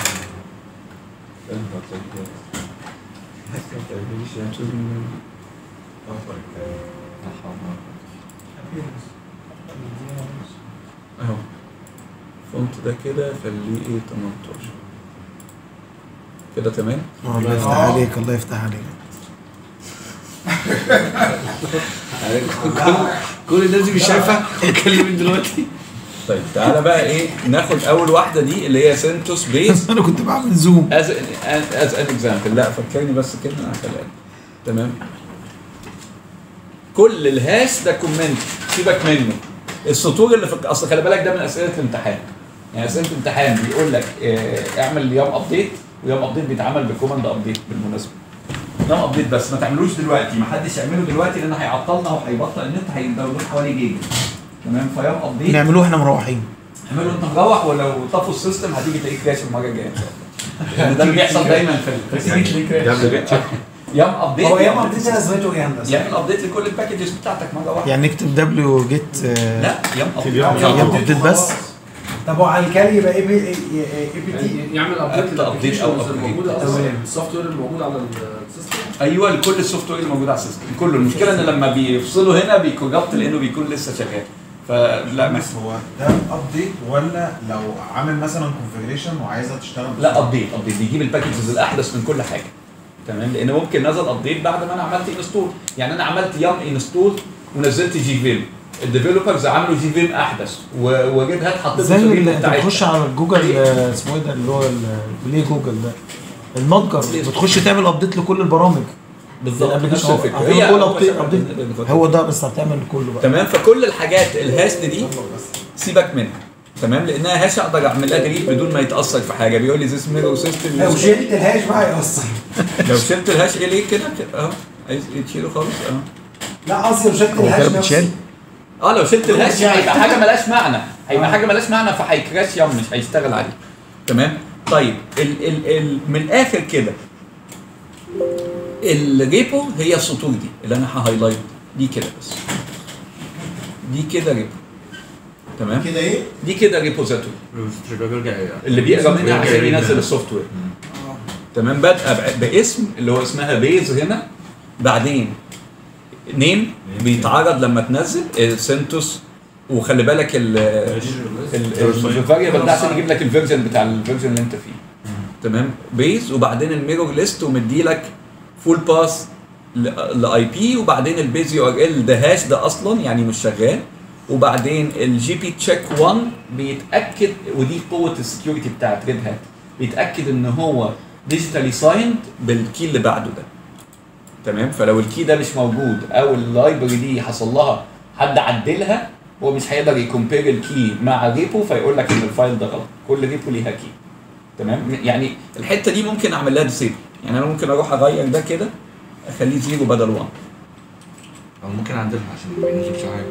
اهو فونت ده كده خليه ايه 18 كده تمام آه، الله يفتح عليك الله يفتح عليك كل الناس دي مش شايفه بكلمك دلوقتي طيب تعالى بقى ايه ناخد اول واحده دي اللي هي سنتوس بيز انا كنت بعمل زوم از از ان اكزامبل لا فكرني بس كده انا هخليها تمام كل الهاش ده كومنت سيبك منه السطور اللي في اصل خلي بالك ده من اسئله الامتحان يعني اسئله الامتحان بيقول لك آه، اعمل يوم ابديت ويوم ابديت بيتعمل بكوماند ابديت بالمناسبه يوم ابديت بس ما تعملوش دلوقتي ما حدش يعمله دلوقتي لان هيعطلنا وهيبطل النت هيداونلود حوالي جيجا تمام فيوم ابديت نعملوه احنا مروحين اعمله انت مروح ولو طفوا السيستم هتيجي تلاقيه كراش المره الجايه ان شاء الله لان ده اللي بيحصل دايما في ال يوم ابديت هو ياما ابديت لازمته ايه يا هندسه؟ يعمل ابديت لكل الباكجز بتاعتك مره واحده يعني نكتب دبليو جيت لا يوم ابديت يوم ابديت بس طب وعلى الكالي يبقى ايه بي ايه بي تي يعني يعمل ابديت أبديت أو للابلكيشنز upgrade. الموجوده اصلا تمام. السوفت وير الموجود على السيستم ايوه لكل السوفت وير اللي موجود على السيستم كله المشكله ان لما بيفصلوا هنا بيكوربت لانه بيكون لسه شغال فلا ما بس هو ده ابديت ولا لو عامل مثلا كونفجريشن وعايزها تشتغل لا ابديت ابديت بيجيب الباكجز الاحدث من كل حاجه تمام لان ممكن نزل ابديت بعد ما انا عملت انستول يعني انا عملت يام انستول ونزلت جي فيم الديفلوبرز عملوا جي فيم احدث و- وجيت هات حطيت زي الجي اللي فيم انت بتخش على جوجل آه، اسمه ايه ده اللي هو ال- ليه جوجل ده المتجر بتخش تعمل ابديت لكل البرامج بالظبط نفس الابلكيشن الفكره هي هي كل هو ابديت شغال ابديت بالنسبة هو ده بس هتعمل كله بقى تمام فكل الحاجات الهاست دي سيبك منها تمام لانها هاش اقدر اعملها ديليت بدون ما يتاثر في حاجه بيقول لي ذيس ميرور سيستم لو شلت الهاش بقى يأثر لو شلت الهاش ايه ليه كده كده اهو عايز إيه تشيله خالص اهو لا قصدي لو شلت هو الهاش كده بتشال نفسه اه لو شلت الهاش هيبقى حاجه ملهاش معنى هيبقى حاجه ملهاش معنى فهيكراش يوم مش هيشتغل عليه تمام طيب ال ال ال من الاخر كده الريبو هي السطور دي اللي انا ههايلايت دي كده بس دي كده ريبو تمام كده ايه؟ دي كده ريبوزيتوري بيرجع اللي بيقرا منها بيرجع عشان يريد ينزل ده. السوفت وير تمام بادئه ب- باسم اللي هو اسمها بيز هنا بعدين نيم بيتعرض لما تنزل سنتوس وخلي بالك ال الفاريبل ده عشان يجيب لك الفيرجن بتاع الفيرجن اللي انت فيه تمام بيز وبعدين الميرور ليست ومدي لك فول باس لاي بي وبعدين البيز يو ار ال ده هاش ده اصلا يعني مش شغال وبعدين الجي بي تشيك 1 بيتاكد ودي قوه السكيورتي بتاعت ريد هات بيتاكد ان هو ديجيتالي سايند بالكي اللي بعده ده تمام فلو الكي ده مش موجود او اللايبرري دي حصل لها حد عدلها هو مش هيقدر يكومبير الكي مع ريبو فيقول لك ان الفايل ده غلط كل ريبو ليها كي تمام يعني الحته دي ممكن اعمل لها ديسيبل يعني انا ممكن اروح اغير ده كده اخليه زيرو بدل 1 او ممكن اعدلها عشان ما ينزلش حاجه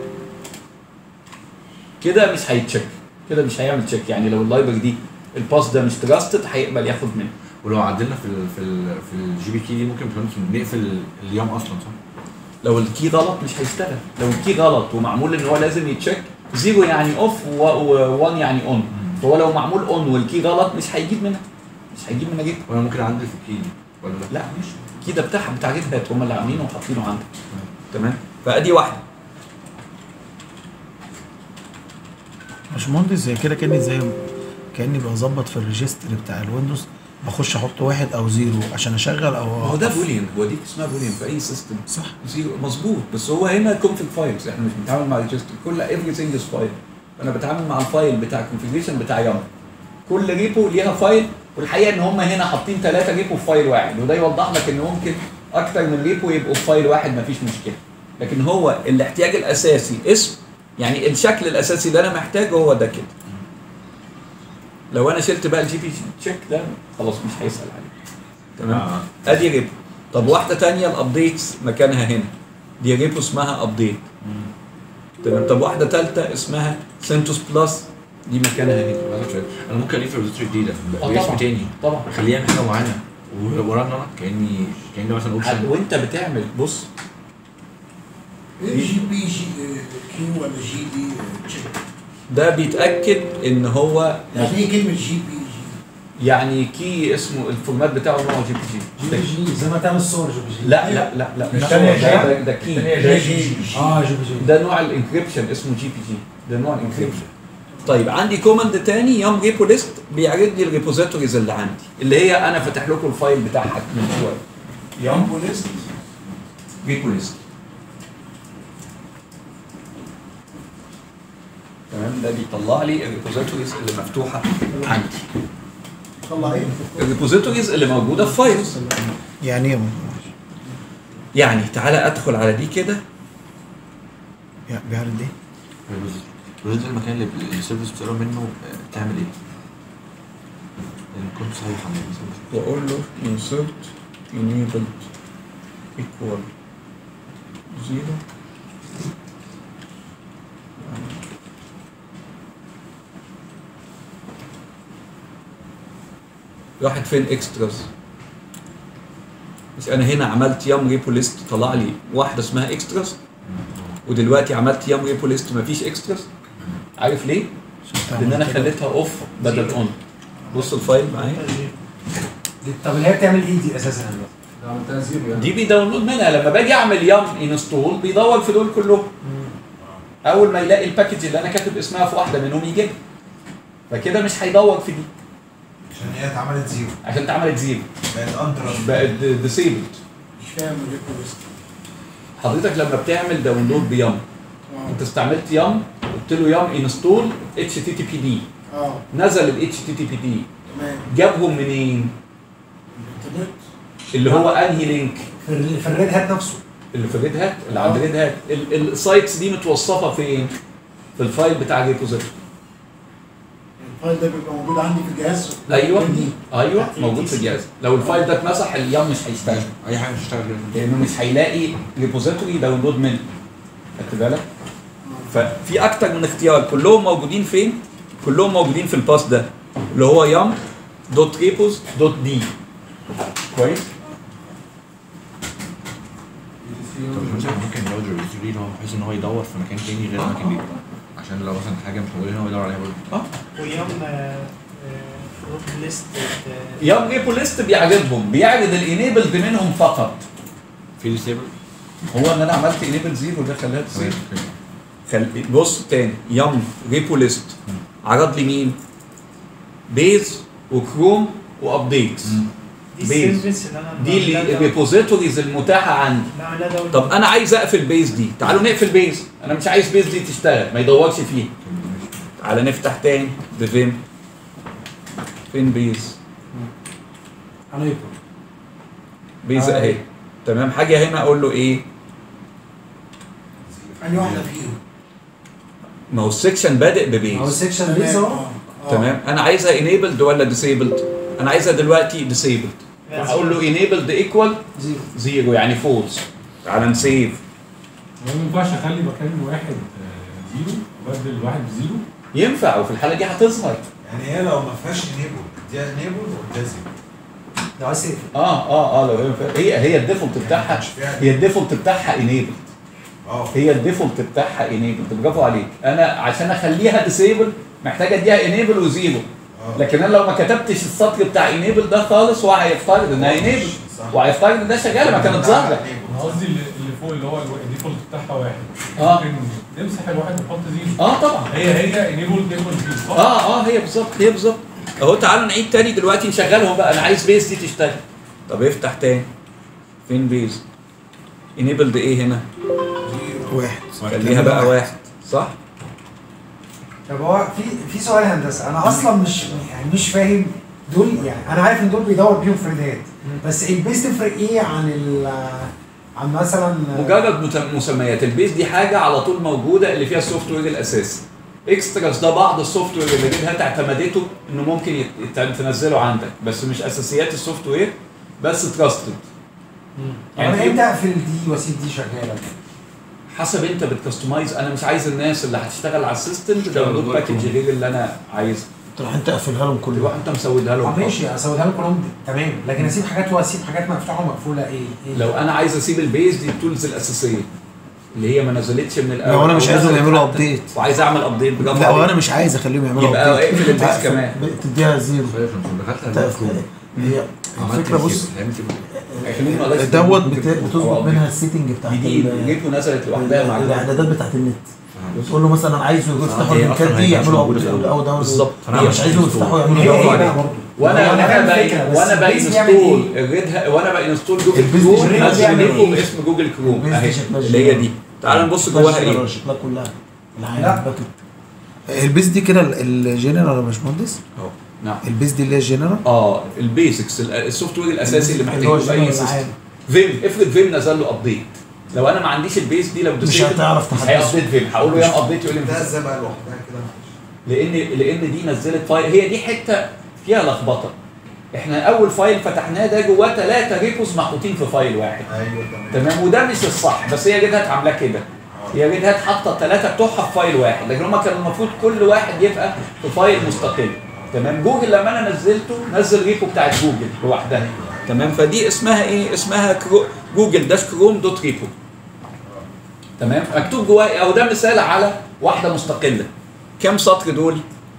كده مش هيتشيك كده مش هيعمل تشيك يعني لو اللايبرري دي الباس ده مش تراستد هيقبل ياخد منه ولو عدلنا في ال في ال في الجي بي كي دي ممكن باشمهندس نقفل اليوم اصلا صح؟ لو الكي غلط مش هيشتغل لو الكي غلط ومعمول ان هو لازم يتشيك زيرو يعني اوف و1 يعني اون فهو لو معمول اون والكي غلط مش هيجيب منها مش هيجيب منها جدا وانا ممكن اعدل في الكي دي ولا لا؟ لا مش الكي ده بتاعها بتاع ريد هات هم اللي عاملينه وحاطينه عندك تمام فادي واحده باشمهندس زي كده كاني زي كاني بظبط في الريجستر بتاع الويندوز بخش احط واحد او زيرو عشان اشغل او هو ده أوقف. بوليان هو دي اسمها بوليان في اي سيستم صح زيرو مظبوط بس هو هنا كونفيج فايلز احنا مش بنتعامل مع ريجستر كل everything از فايل انا بتعامل مع الفايل بتاع الكونفيجريشن بتاع يام كل ريبو ليها فايل والحقيقه ان هم هنا حاطين ثلاثه ريبو في فايل واحد وده يوضح لك ان ممكن اكتر من ريبو يبقوا في فايل واحد مفيش مشكله لكن هو الاحتياج الاساسي اسم يعني الشكل الاساسي اللي انا محتاجه هو ده كده لو انا شلت بقى الجي بي تشيك ده خلاص مش هيسال عليه تمام آه. ادي ريبو طب واحده تانية الابديتس مكانها هنا دي ريبو اسمها ابديت تمام طب واحده ثالثه اسمها سنتوس بلس دي مكانها هنا على فكرة، انا ممكن اضيف ريبوزيتوري جديده آه باسم طبعاً. تاني طبعا اخليه يعمل حاجه معينه وران انا كاني كاني مثلا اوبشن وانت بتعمل بص ايه جي بي جي كيو ولا جي دي تشيك ده بيتاكد ان هو يعني ايه كلمه جي بي جي؟ يعني كي اسمه الفورمات بتاعه نوع جي بي جي جي بي جي زي ما تعمل صور جي بي جي لا لا لا لا مش هو الثانية ده, جي. ده, ده كي الثانية جي جي. اه جي بي جي ده نوع الانكريبشن اسمه جي بي جي ده نوع الانكريبشن طيب عندي كوماند تاني يوم ريبو ليست بيعرض لي الريبوزيتوريز اللي عندي اللي هي انا فاتح لكم الفايل بتاعها من شويه يوم ليست ريبو ليست تمام ده بيطلع لي الريبوزيتوريز اللي مفتوحه عندي طلع ايه؟ الريبوزيتوريز اللي موجوده في فايلز يعني ايه يعني تعالى ادخل على دي كده يعني بيعرض ايه؟ الريبوزيتوري المكان اللي اللي السيرفيس بتقرا منه آه، تعمل ايه؟ الكود صحيح عن السيرفيس واقول له insert enabled equal zero راحت فين اكستراز بس انا هنا عملت يام ريبو ليست طلع لي واحده اسمها اكستراز ودلوقتي عملت يام ريبو ليست مفيش اكستراز عارف ليه؟ لان انا خليتها اوف بدل اون بص الفايل معايا طب اللي هي بتعمل ايه دي اساسا عملتها زيرو يعني دي بيداونلود منها لما باجي اعمل يام انستول بيدور في دول كلهم اول ما يلاقي الباكج اللي انا كاتب اسمها في واحده منهم يجيبها فكده مش هيدور في دي عشان هي اتعملت زيرو عشان اتعملت زيرو بقت انترا بقت ديسيبلد مش فاهم الريبو ليست حضرتك لما بتعمل داونلود بيام انت استعملت يام قلت له يام انستول اتش تي تي بي دي اه نزل الاتش تي تي بي دي تمام جابهم منين؟ انترنت اللي هو انهي لينك؟ في ال- في الريد هات نفسه اللي في ريد هات اللي عند ريد هات ال- السايتس دي متوصفه فين؟ في الفايل بتاع الريبوزيتوري الفايل ده بيبقى موجود عندي في الجهاز ايوه مني. ايوه موجود في الجهاز لو الفايل ده اتمسح اليوم مش هيشتغل اي حاجه مش هتشتغل كده لانه مش هيلاقي ريبوزيتوري داونلود منه خدت بالك؟ ففي اكتر من اختيار كلهم موجودين فين؟ كلهم موجودين في الباس ده اللي هو يام دوت ريبوز دوت دي كويس؟ طب مثلا ممكن يزود الريبوزيتوري اللي هو بحيث ان هو يدور في مكان تاني غير المكان دي عشان لو مثلا حاجه مش موجوده هنا هو يدور عليها برضه اه ويوم فروت ليست يام ريبو ليست بيعرضهم بيعرض الانيبلد منهم فقط في ديسيبل هو ان انا عملت انيبل زيرو ده خلاها تصير خل... بص تاني يم ريبو ليست عرض لي مين؟ بيز وكروم وابديتس دي بيز. السيرفيس اللي انا دي اللي بعملها الريبوزيتوريز المتاحه عندي بعمل لها داونلود طب انا عايز اقفل بيز دي تعالوا نقفل بيز انا مش عايز بيز دي تشتغل ما يدورش فيها تعالى نفتح تاني ده فين فين بيز هنيكون بيز آه. اهي تمام حاجه هنا اقول له ايه انهي واحده فيهم ما هو السكشن بادئ هو ببيز السكشن بيز اهو آه. آه. تمام انا عايزها enabled ولا disabled انا عايزها دلوقتي disabled هقول له enabled equal زيرو زيرو يعني false تعال نسيف هو ما ينفعش اخلي مكان واحد آه، زيرو وبدل الواحد بزيرو ينفع وفي الحاله دي هتظهر يعني هي لو ما فيهاش انيبل دي انيبل وده زيرو ده عايز يقفل اه اه اه لو هي فا- هي هي الديفولت بتاعها هي الديفولت بتاعها enabled اه هي الديفولت بتاعها enabled برافو عليك انا عشان اخليها disable محتاج اديها enable وزيرو اه لكن انا لو ما كتبتش السطر بتاع enable ده خالص هو هيفترض انها enable صح. وهيفترض ان ده شغال ما كانت ظاهره انا قصدي اللي اللي فوق اللي هو الو- الديفولت بتاعها واحد اه. ممكن نمسح الواحد ونحط زيرو اه طبعا هي هي انيبل ديفولت زيرو صح؟ اه اه هي بالظبط هي بالظبط اهو تعالوا نعيد تاني دلوقتي نشغلهم بقى انا عايز بيز دي تشتغل طب افتح تاني فين بيز انيبلد ايه هنا واحد خليها بقى واحد صح طب هو في في سؤال هندسه انا اصلا مش يعني مش فاهم دول يعني انا عارف ان دول بيدور بيهم فريدات بس البيس تفرق ايه عن ال عن مثلا مجرد مت- مسميات البيز دي حاجه على طول موجوده اللي فيها السوفت وير الاساسي اكستراس ده بعض السوفت وير اللي ريد هات اعتمدته انه ممكن يت- يت- تنزله عندك بس مش اساسيات السوفت وير بس تراستد يعني انا امتى اقفل دي واسيب دي شغاله حسب انت بتكستمايز انا مش عايز الناس اللي هتشتغل على السيستم تداونلود باكج غير اللي انا عايزه تروح انت قافلها لهم كلهم تروح انت مسودها لهم اه ماشي اسودها لهم كلهم تمام لكن اسيب حاجات واسيب حاجات مفتوحه ومقفوله ايه؟ ايه لو انا عايز اسيب البيز دي التولز الاساسيه اللي هي ما نزلتش من الاول لو انا مش أو عايزهم نزلت يعملوا حتى ابديت وعايز اعمل ابديت بجد لا وانا مش عايز اخليهم يعملوا يبقى update. اقفل البيز تقفل- كمان. تديها زيرو دخلت تقفل- هي الفكره بص دوت بت- بتظبط منها السيتنج بتاعت دي ال- جيت ونزلت لوحدها مع الاعدادات بتاعت النت تقول له مثلا انا عايزه يفتحوا هي اللينكات أصلاً دي هي يعملوا مش موجودة في أو- او داونلود بالظبط. انا مش عايزه يفتحوا يعملوا هي داونلود هي عليه. بقى برضه وانا هو وانا فاهم بقى الفكرة، بس وانا البيز بيعمل بانستول إيه؟ الريد وانا بانستول جوجل البيز دي كروم شكلها نزل بيعمل لكم إيه؟ باسم جوجل كروم البيز دي اهي شكلها اللي هي جنرال. دي تعال نبص شكلها جواها جنرال، ايه شكلها كلها لا البيز دي كده ال- الجنرال يا باشمهندس نعم البيز دي اللي هي الجنرال اه البيزكس السوفت وير الاساسي اللي اللي هو محتاجه في اي الجنرال سيستم العام. فيم افرض فيم نزل له ابديت لو انا ما عنديش البيز دي لو مش دوسيت هتعرف مش تحدثه. هيابديت فيم هقول له يا ابديت يقول لي ده مفيش. ازاي بقى لوحدها كده لان لان دي نزلت فايل هي دي حته فيها لخبطه احنا اول فايل فتحناه ده جواه ثلاثه ريبوز محطوطين في فايل واحد ايوه تمام تمام وده مش الصح بس هي ريد هات عاملاه كده هي ريد هات حاطه الثلاثه بتوعها في فايل واحد لكن هما كان المفروض كل واحد يبقى في فايل مستقل تمام جوجل لما انا نزلته نزل ريبو بتاعت جوجل لوحدها تمام فدي اسمها ايه اسمها كرو جوجل داش كروم دوت ريبو تمام مكتوب جواه او ده مثال على واحده مستقله كم سطر دول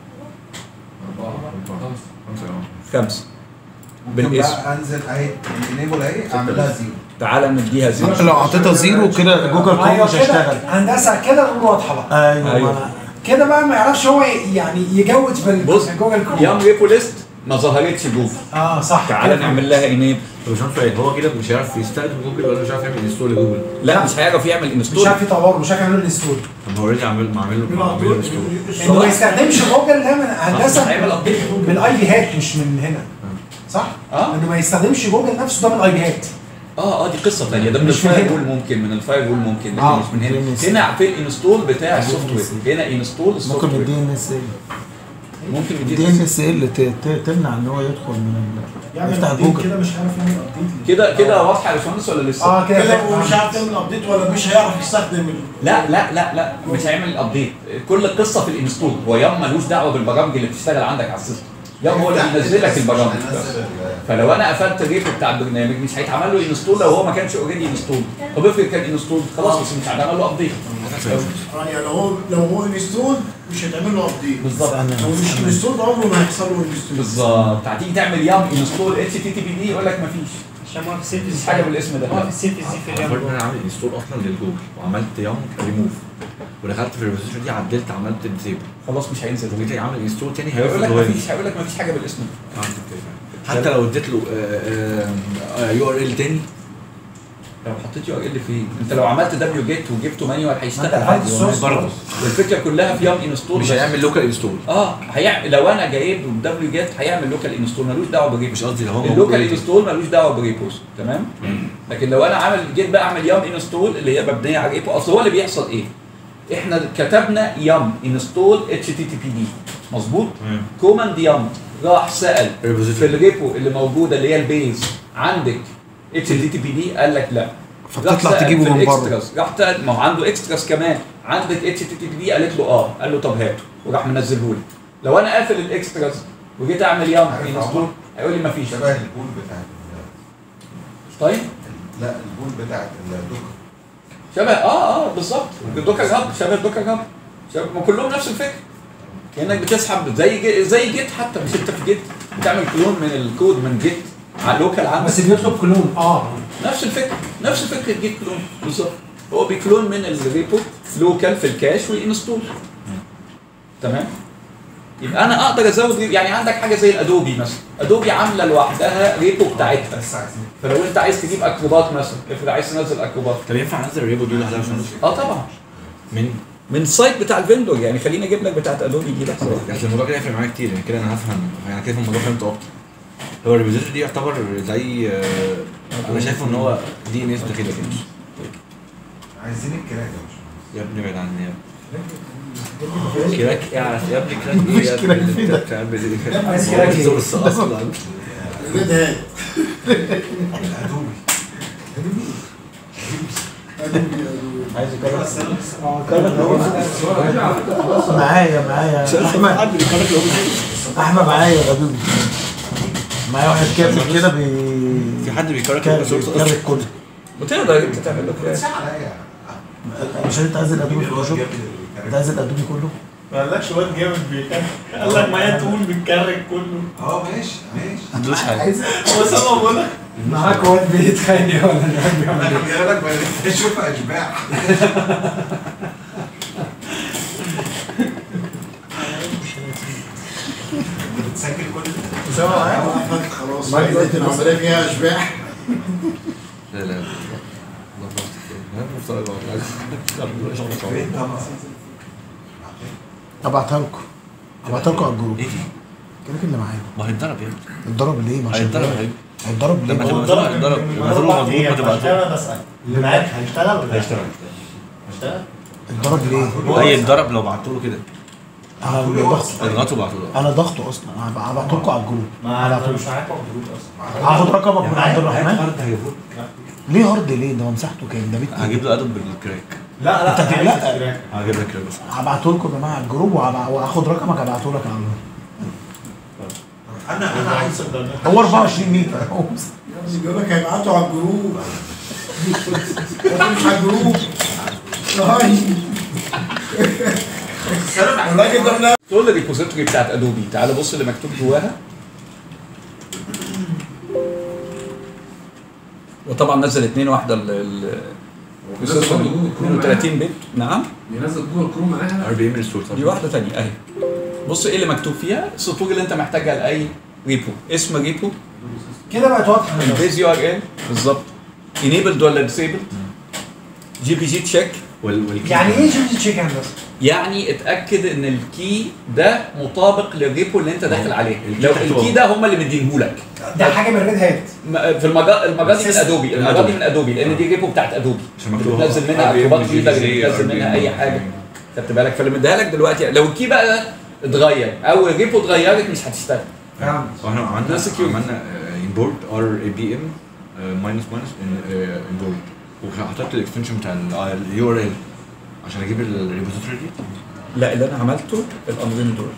خمسه ممكن بالاسم بقى انزل اهي الانيبل اهي اعملها زيرو تعالى نديها زيرو لو اعطيتها زيرو كده جوجل كروم ايوه مش كده هيشتغل هندسه كده الامور واضحه بقى ايوه أيوة. ما- كده بقى ما يعرفش هو يعني يجود في ال- بص في جوجل كروم يام ريبو ليست ما ظهرتش جوجل اه صح تعالى كده. نعمل لها انيب طب مش عارف ايه هو كده مش هيعرف يستخدم جوجل ولا مش عارف يعمل انستول لجوجل لا مش هيعرف يعمل مش انستول عارف يطوره مش عارف يعمل له انستول طب هو اوريدي عامل معمل له معمل له انستول انه ما يستخدمش جوجل ده من هندسه هيعمل ابديت من الاي بي هات مش من هنا صح؟ اه انه ما يستخدمش جوجل نفسه ده من الاي بي هات اه اه دي قصه ثانيه ده من مش من الفاير هنا. وول ممكن من الفاير وول ممكن لكن آه. مش من هنا DNS. هنا في الانستول بتاع السوفت وير هنا انستول السوفت ممكن وير الدي ان اس ال ممكن الدي يديك ان اس ال تمنع ان هو يدخل من ال- يعمل يفتح ابديت جوجل كده مش عارف يعمل ابديت كده كده واضحه يا باشمهندس ولا لسه؟ اه كده كده هو مش عارف يعمل ابديت ولا مش هيعرف يستخدم ال- لا لا لا لا مش هيعمل الابديت كل القصه في الانستول هو يام ملوش دعوه بالبرامج اللي بتشتغل عندك على السيستم يام هو اللي بينزل لك البرامج بس. فلو انا قفلت الريبو بتاع البرنامج مش هيتعمل له انستول لو هو ما كانش اوريدي انستول طب افرض كان انستول خلاص بس مش هيتعمل له ابديت اه يعني لو هو لو هو انستول مش هيتعمل له ابديت بالظبط لو مش انستول عمره ما هيحصل له انستول بالظبط هتيجي تعمل يام انستول اتش تي تي بي دي يقول لك مفيش عشان ما في مفيش سيرفيس حاجه بالاسم ده ما في سيرفيس دي في المفروض اليوم ان انا عامل انستول اصلا للجوجل وعملت يونج ريموف ودخلت في الريبوزيشن دي عدلت عملت ديسيبل خلاص مش هينزل وجيت عامل انستول تاني هيقول لك هيرفض هو مفيش هيقول لك مفيش حاجه بالاسم ده حتى لو اديت له يو ار ال تاني لو حطيت يو ار ال فين انت لو عملت دبليو جيت وجبته مانيوال انت هيشتغل قفلت عادي السورس برضه الفكره كلها في يام انستول مش هيعمل لوكال انستول اه هيعمل لو انا جايب دبليو جيت هيعمل لوكال انستول ملوش دعوه بريبوس مش قصدي لو هو اللوكال موجود. انستول ملوش دعوه بريبوس تمام لكن لو انا عامل جيت بقى اعمل يام انستول اللي هي مبنيه على ريبو اصل هو اللي بيحصل ايه؟ احنا كتبنا يام انستول اتش تي تي بي دي مظبوط؟ تمام. كوماند يام راح سال في Repository. الريبو اللي موجوده اللي هي البيز عندك اتش تي تي بي دي قال لك لا فبتطلع راح سأل تجيبه في من بره. الإكستراس. راح سأل ما هو عنده اكستراس كمان عندك اتش تي تي بي دي قالت له اه قال له طب هاته وراح منزله لي لو انا قافل الاكستراس وجيت اعمل يام عارف انستول عمر؟ هيقول لي مفيش شبه البول بتاعت ال- طيب لا البول بتاعت الدوكر شبه اه اه بالظبط الدوكر هاب شبه الدوكر هاب شبه ما كلهم نفس الفكره كانك بتسحب زي جي زي جيت حتى مش انت في جيت بتعمل كلون من الكود من جيت على اللوكال عندك بس بيطلب كلون اه نفس الفكره نفس فكره جيت كلون بالظبط هو بيكلون من الريبو لوكال في الكاش وينستول تمام يبقى انا اقدر ازود يعني عندك حاجه زي الادوبي مثلا ادوبي عامله لوحدها ريبو بتاعتها بس عايزين فلو انت عايز تجيب اكروبات مثلا افرض عايز تنزل اكروبات طب ينفع انزل الريبو دي لوحدها يا باشمهندس؟ اه طبعا من من السايت بتاع الفندور يعني خليني اجيب لك بتاعت ادوبي دي لحظه واحدة. يعني الموضوع كده هيفرق معايا كتير يعني كده انا هفهم يعني كده الموضوع فهمته اكتر هو الريبوزيتوري دي يعتبر زي آه، انا شايفه ان هو دي ان اس داخلي كده عايزين الكراك يا يا ابني ابعد عني يا ابني كراك ايه عارف يا ابني كراك ايه يا ابني اللي انت بتعمل ايه عايز كراك ايه؟ بس اصلا ريد هات عايز يكرر اه كرر معايا معايا احمد احمد معايا يا حبيبي معايا واحد كابتن كده بي في حد بيكرر كارك الريسورس اصلا كارك كله وتقدر انت تعمل له كده مش انت عايز الادوبي فوتوشوب انت عايز الادوبي كله ما قالكش واد جامد بيكرر قال لك معايا تقول بيتكرر كله اه ماشي ماشي ما عندوش حاجه عايز هو سبب بقول لك معاك واد بيتخانق ولا قاعد بيعمل انا ايه؟ خلي بالك بشوف اشباح بتسجل كل ده اسامه معايا احمد خلاص لقيت العمليه فيها اشباح لا لا لا الله يفتح فين ده بقى؟ ابعتها لكم ابعتها لكم على الجروب ايه دي؟ كده اللي معايا ما هيتضرب يا ابني اتضرب ليه؟ ما عشان هيتضرب يا ابني هيتضرب ليه؟ لما هو تبقى هيتضرب لما تبقى مضغوط ما تبقى انا بسال اللي معاك هيشتغل ولا لا؟ هيشتغل هيشتغل اتضرب ليه؟ اي اتضرب لو بعته له كده انا اللي ضغط اضغطه وبعته له انا ضغطه اصلا انا هبعته لكم على الجروب ما هبعته انا لكم مش معاك على الجروب اصلا هاخد رقمك من عبد الرحمن هارد هيفوت ليه هارد ليه ده هو مساحته كام ده بيت هجيب له ادوب بالكراك لا لا أنت أنا عايز لا. الكراك. هجيب لك كراك بس هبعته لكم يا جماعه على الجروب وهبع- وهاخد رقمك هبعته لك على الجروب انا انا عايز هو 24 متر هو بيقول لك هيبعتوا على الجروب ده مش على الجروب هاي الراجل ده من تقول الريبوزيتوري بتاعت ادوبي تعال بص اللي مكتوب جواها وطبعا نزل اتنين واحده ال ال بينزل برضه جوجل كروم 32 بت نعم بينزل جوجل كروم معاها ار بي ام ريستور دي واحده ثانيه اهي بص ايه اللي مكتوب فيها السطور اللي انت محتاجها لاي ريبو اسم ريبو كده بقت واضحه البيز يو ار ال بالظبط انيبلد ولا ديسيبلد جي بي جي تشيك وال والكي يعني ايه جي تشيك هندسه؟ يعني اتاكد ان الكي ده مطابق للريبو اللي انت داخل عليه الكي لو تحته الكي ده هم اللي مدينهولك ده حاجه من ريد هات م- في المجال المجال دي من السيستم. ادوبي المجال دي من ادوبي لان دي ريبو بتاعت ادوبي عشان مكتوب بتنزل منها RBM ارتباط GPG جديده بتنزل منها اي RBM. حاجه خدت بالك فاللي مديها لك دلوقتي لو الكي بقى اتغير او الريبو اتغيرت مش هتشتغل واحنا عملنا ده security. عملنا امبورت ار اي بي ام ماينس ماينس امبورت وحطيت الاكستنشن بتاع اليو ار ال عشان اجيب الريبوزيتوري دي لا اللي انا عملته الامرين دول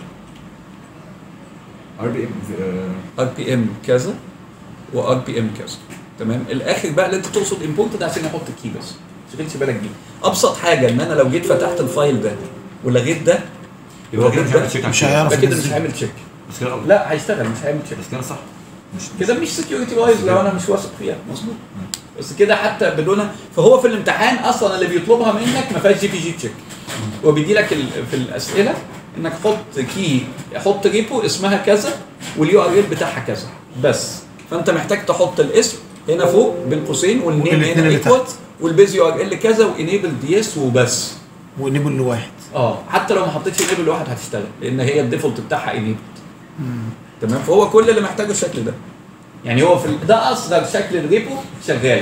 ار بي ام ار بي ام كذا وار بي ام كذا تمام الاخر بقى اللي انت تقصد امبورت ده عشان احط الكي بس ما تشغلش بالك بيه ابسط حاجه ان انا لو جيت فتحت الفايل ده ولغيت ده يبقى كده مش هعمل تشيك مش هيعرف ده كده ينزل. مش هيعمل تشيك بس كده غلط لا هيشتغل مش هيعمل تشيك بس كده صح مش كده مش سكيورتي وايز لو انا مش واثق فيها مظبوط بس كده حتى بدون فهو في الامتحان اصلا اللي بيطلبها منك ما فيهاش جي بي جي تشيك وبيدي لك ال- في الاسئله انك حط كي حط ريبو اسمها كذا واليو ار ال بتاعها كذا بس فانت محتاج تحط الاسم هنا فوق بين قوسين والنيم والاتنين هنا اللي ايكوال والبيز يو ار ال كذا وانيبل دي اس وبس ونيبل لواحد اه حتى لو ما حطيتش انيبل لواحد هتشتغل لان هي الديفولت بتاعها انيبل تمام فهو كل اللي محتاجه الشكل ده يعني هو في ال... ده اصغر شكل الريبو شغال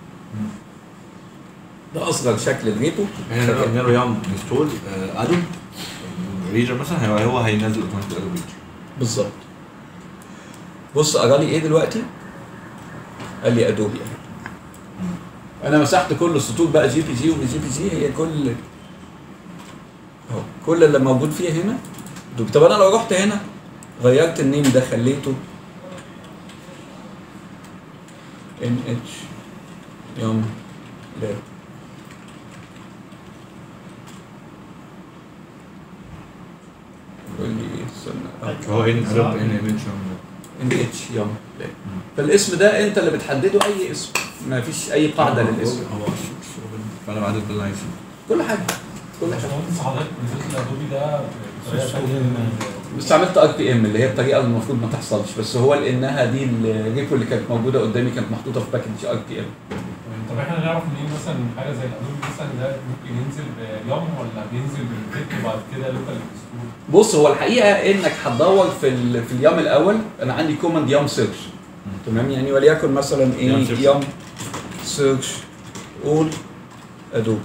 ده اصغر شكل الريبو احنا لو قلنا له يعمل انستول ادوب ريجر مثلا هو هو هينزل اوتوماتيك ادوب ريجر بالظبط بص قرا لي ايه دلوقتي قال لي ادوبي اهي انا مسحت كل السطور بقى جي بي جي ومش جي بي جي هي كل اهو كل اللي موجود فيها هنا ادوبي طب انا لو رحت هنا غيرت النيم ده خليته ان اتش يوم لاب قول لي ايه استنى آه. هو ان ادوب ان ايمج ان اتش يوم فالاسم ده انت اللي بتحدده اي اسم ما فيش اي قاعده للاسم هو فانا بعد بالله عايز كل حاجه كل حاجه باشمهندس حضرتك نزلت الادوبي ده بطريقه شكل استعملت ار بي ام اللي هي الطريقه اللي المفروض ما تحصلش بس هو لانها دي الريبو اللي كانت موجوده قدامي كانت محطوطه في باكج ار بي ام انت طب احنا نعرف منين مثلا حاجه زي الادوبي مثلا ده ممكن ينزل بيوم ولا بينزل بالريت وبعد كده لوكال ستور بص هو الحقيقه انك هتدور في ال... في اليوم الاول انا عندي كوماند يوم سيرش تمام يعني وليكن مثلا ايه يوم search. يوم سيرش اول ادوبي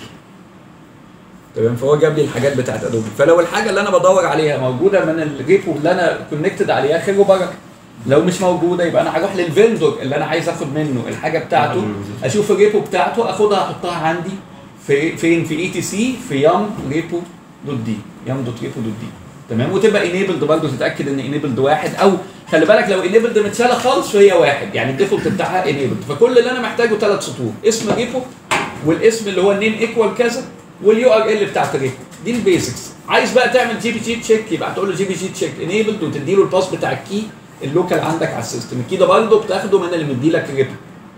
تمام فهو جاب لي الحاجات بتاعت ادوبي فلو الحاجه اللي انا بدور عليها موجوده من الريبو اللي انا كونكتد عليها خير وبركه لو مش موجوده يبقى انا هروح للفندور اللي انا عايز اخد منه الحاجه بتاعته اشوف الريبو بتاعته اخدها احطها عندي في فين في اي تي سي في يام ريبو دوت دي يام دوت ريبو دوت دي تمام وتبقى انيبلد برضه تتاكد ان انيبلد واحد او خلي بالك لو انيبلد متشاله خالص فهي واحد يعني الديفولت بتاعها انيبلد فكل اللي انا محتاجه ثلاث سطور اسم ريبو والاسم اللي هو النيم ايكوال كذا واليو ار ال بتاعت الريبو دي البيزكس عايز بقى تعمل جي بي جي تشيك يبقى تقول له جي بي جي تشيك انيبلد وتدي له الباس بتاع الكي اللوكال عندك على السيستم الكي ده برضه بتاخده من اللي مدي لك الريبو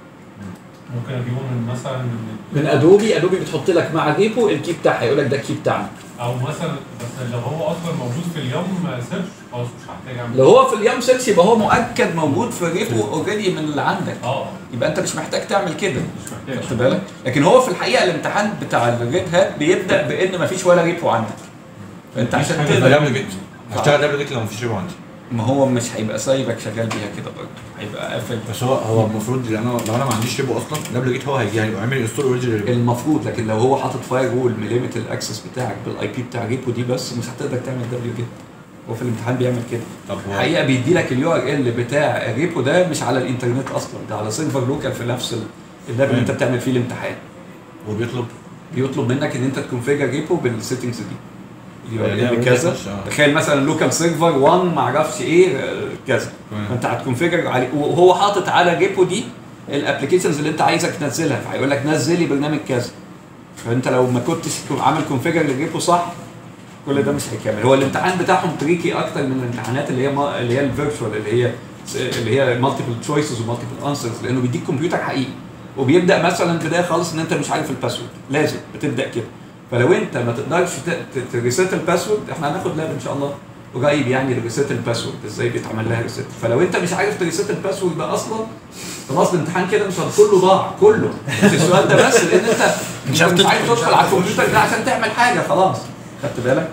ممكن اجيبه من مثلا من من ادوبي ادوبي بتحط لك مع الريبو الكي بتاعها يقول لك ده الكي بتاعنا او مثلا بس لو هو اصلا موجود في اليوم سيرش خلاص مش هحتاج اعمل لو هو في اليوم سيرش يبقى هو مؤكد موجود في الريبو اوريدي من اللي عندك اه يبقى انت مش محتاج تعمل كده مش محتاج خدت بالك لكن هو في الحقيقه الامتحان بتاع الريد هات بيبدا بان مفيش ولا ريبو عندك فانت مفيش عشان حاجة تقدر دبل جيت هشتغل دبل جيت لو مفيش ريبو عندي ما هو مش هيبقى سايبك شغال بيها كده برضه هيبقى قافل بس هو هو المفروض لو انا لو انا ما عنديش ريبو اصلا دبل جيت هو هيجي هيبقى عامل انستول اوريجينال ريبو المفروض لكن لو هو حاطط فاير وول مليمت الاكسس بتاعك بالاي بي بتاع ريبو دي بس مش هتقدر تعمل دبليو كده هو في الامتحان بيعمل كده طب هو الحقيقه بيدي لك اليو ار ال بتاع الريبو ده مش على الانترنت اصلا ده على سيرفر لوكال في نفس ال- اللاب اللي انت بتعمل فيه الامتحان هو بيطلب بيطلب منك ان انت تكونفيجر ريبو بالسيتنجز دي اليو ار يعني ال هو كذا بيخش، آه. تخيل مثلا لوكال سيرفر 1 ما اعرفش ايه آه، كذا تمام. فانت هتكونفيجر عليه وهو حاطط على ريبو دي الابلكيشنز اللي انت عايزك تنزلها فهيقول لك نزل لي برنامج كذا فانت لو ما كنتش عامل كونفيجر للريبو صح كل ده مش هيكمل هو الامتحان بتاعهم تريكي اكتر من الامتحانات اللي هي ما اللي هي الفيرتشوال اللي هي اللي هي مالتيبل تشويسز ومالتيبل انسرز لانه بيديك كمبيوتر حقيقي وبيبدا مثلا بدايه خالص ان انت مش عارف الباسورد لازم بتبدا كده فلو انت ما تقدرش تريسيت الباسورد احنا هناخد لاب ان شاء الله قريب يعني ريسيت الباسورد ازاي بيتعمل لها ريسيت فلو انت مش عارف تريسيت الباسورد ده اصلا خلاص الامتحان كده مش كله ضاع كله مش السؤال ده بس لان انت مش عارف تدخل على الكمبيوتر ده عشان تعمل حاجه خلاص خدت بالك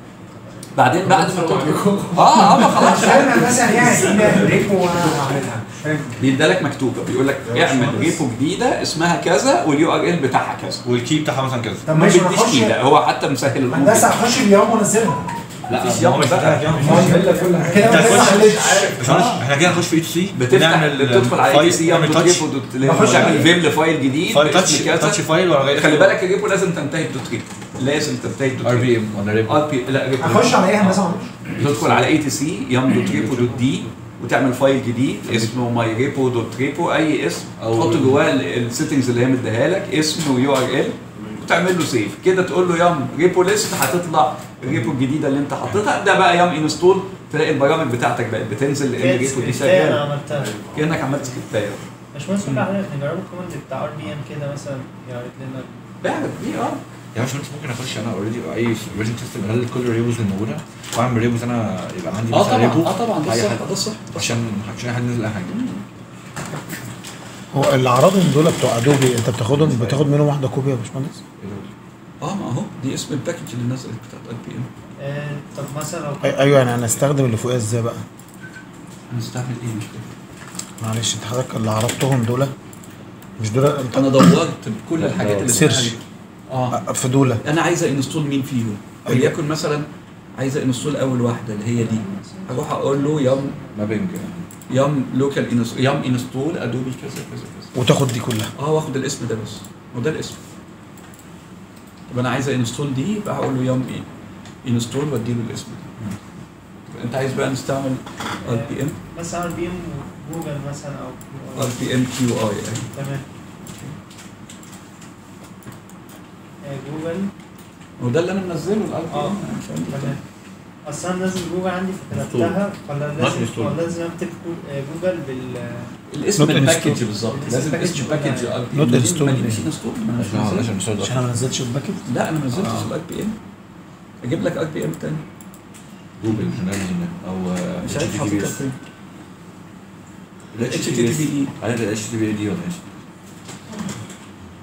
بعدين بعد ما تدخل اه اه ما خلاص انا مثلا يعني ريبو وانا هعملها مش فاهم بيدالك مكتوبه بيقول لك اعمل ريبو جديده اسمها كذا واليو ار ال بتاعها كذا والكي بتاعها مثلا كذا طب ما ماشي انا بيديش اخش كده هو حتى مسهل الامور هندسه اخش اليوم وانزلها لا مفيش يوم بقى كده انت ما هتخش- حلتش بس معلش احنا كده هنخش في اي تو سي بتفتح بتدخل على اي سي نعمل تاتش بخش تعمل عليه. فيم لفايل جديد فايل باسم تاتش كذا. تاتش فايل ولا غير خلي بالك الريبو لازم تنتهي بدوت ريبو لازم تنتهي بدوت ار بي ام ولا ريبو ار بي لا ريبو اخش على ايه هندسه تدخل على اي تي سي يم دوت ريبو دوت دي وتعمل فايل جديد اسمه ماي ريبو دوت ريبو اي اسم أو- تحط جواه السيتنجز اللي هي مديها لك اسم ويو ار ال وتعمل له سيف كده تقول له يم ريبو ليست هتطلع الريبو الجديده اللي انت حطيتها ابدا بقى يم انستول تلاقي البرامج بتاعتك بقت بتنزل لان الريبو دي انا شغاله عملتها كانك عملت سكريبتايه باشمهندس ممكن احنا نجرب الكوماند بتاع ار بي ام كده مثلا يعرض لنا بعد دي اه يا باشمهندس ممكن اخش انا اوريدي اي اوبريشن سيستم اهلل كل الريبوز الموجوده واعمل ريبوز انا يبقى عندي اه مثلا طبعا ريبو اه طبعا ده أي الصح حد. ده الصح عشان عشان حد ينزل اي حاجه هو اللي عرضهم دول بتوع ادوبي انت بتاخدهم بتاخد منهم واحده كوبي يا باشمهندس اه ما اهو دي اسم الباكج اللي نزلت بتاعت اي بي ام آه، طب مثلا لو أي- ايوه يعني انا استخدم اللي فوقيها ازاي بقى هنستعمل ايه مش فاهم معلش انت حضرتك اللي عرضتهم دول مش دول انت انا دورت بكل الحاجات اللي سيرش. اسمها اه في دول انا عايزه انستول مين فيهم أيوة. وليكن مثلا عايزه انستول اول واحده اللي هي دي هروح اقول له يم مابينج يم لوكال يم انستول ادوبي كذا كذا كذا وتاخد دي كلها اه واخد الاسم ده بس وده الاسم طب انا عايزه انستول دي يبقى هقول له يم ايه انستول واديله الاسم ده انت عايز بقى نستعمل ار بي ام مثلا ار بي ام وجوجل مثلا او ار بي ام كيو اي تمام آه، جوجل وده اللي انا منزله الار بي اه ام تمام اصل انا نازل جوجل عندي فكتبتها ولا لازم انستول. ولا لازم اكتب جو- آه، جوجل بال الاسم Not الباكج install. بالظبط الاسم لازم package اسم يبقى باكج ار بي Not ام install ما ليه؟ مش انستول ما أنا مش عشان منزله. عشان نستخدم. عشان انا ما نزلتش الباكج لا انا ما نزلتش آه. الار بي ام اجيب لك ار بي ام تاني جوجل عشان نعمل هنا او مش اتش عارف تي حاططها بي فين اتش HTTP تي بي دي ولا ايش؟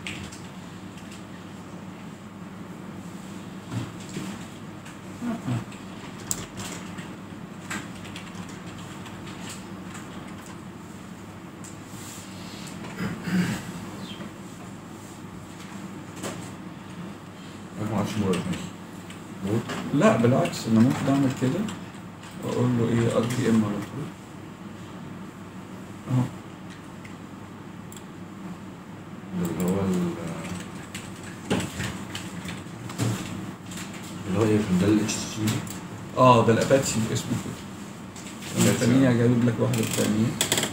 لا بالعكس انا ممكن اعمل كده واقول له ايه ار بي ام على طول اهو اللي هو ال- اللي هو ايه ده ال اتش تي اه ده الاباتشي اسمه كده الثانية اجيب لك واحدة ثانية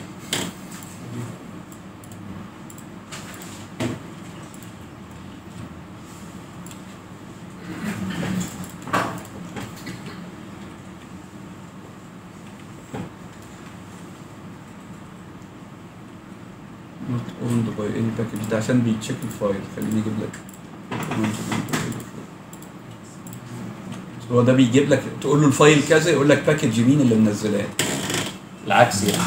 not owned by any package ده عشان بيتشيك الفايل خليني اجيب لك هو ده بيجيب لك تقول له الفايل كذا يقول لك باكج مين اللي منزلاه العكس يعني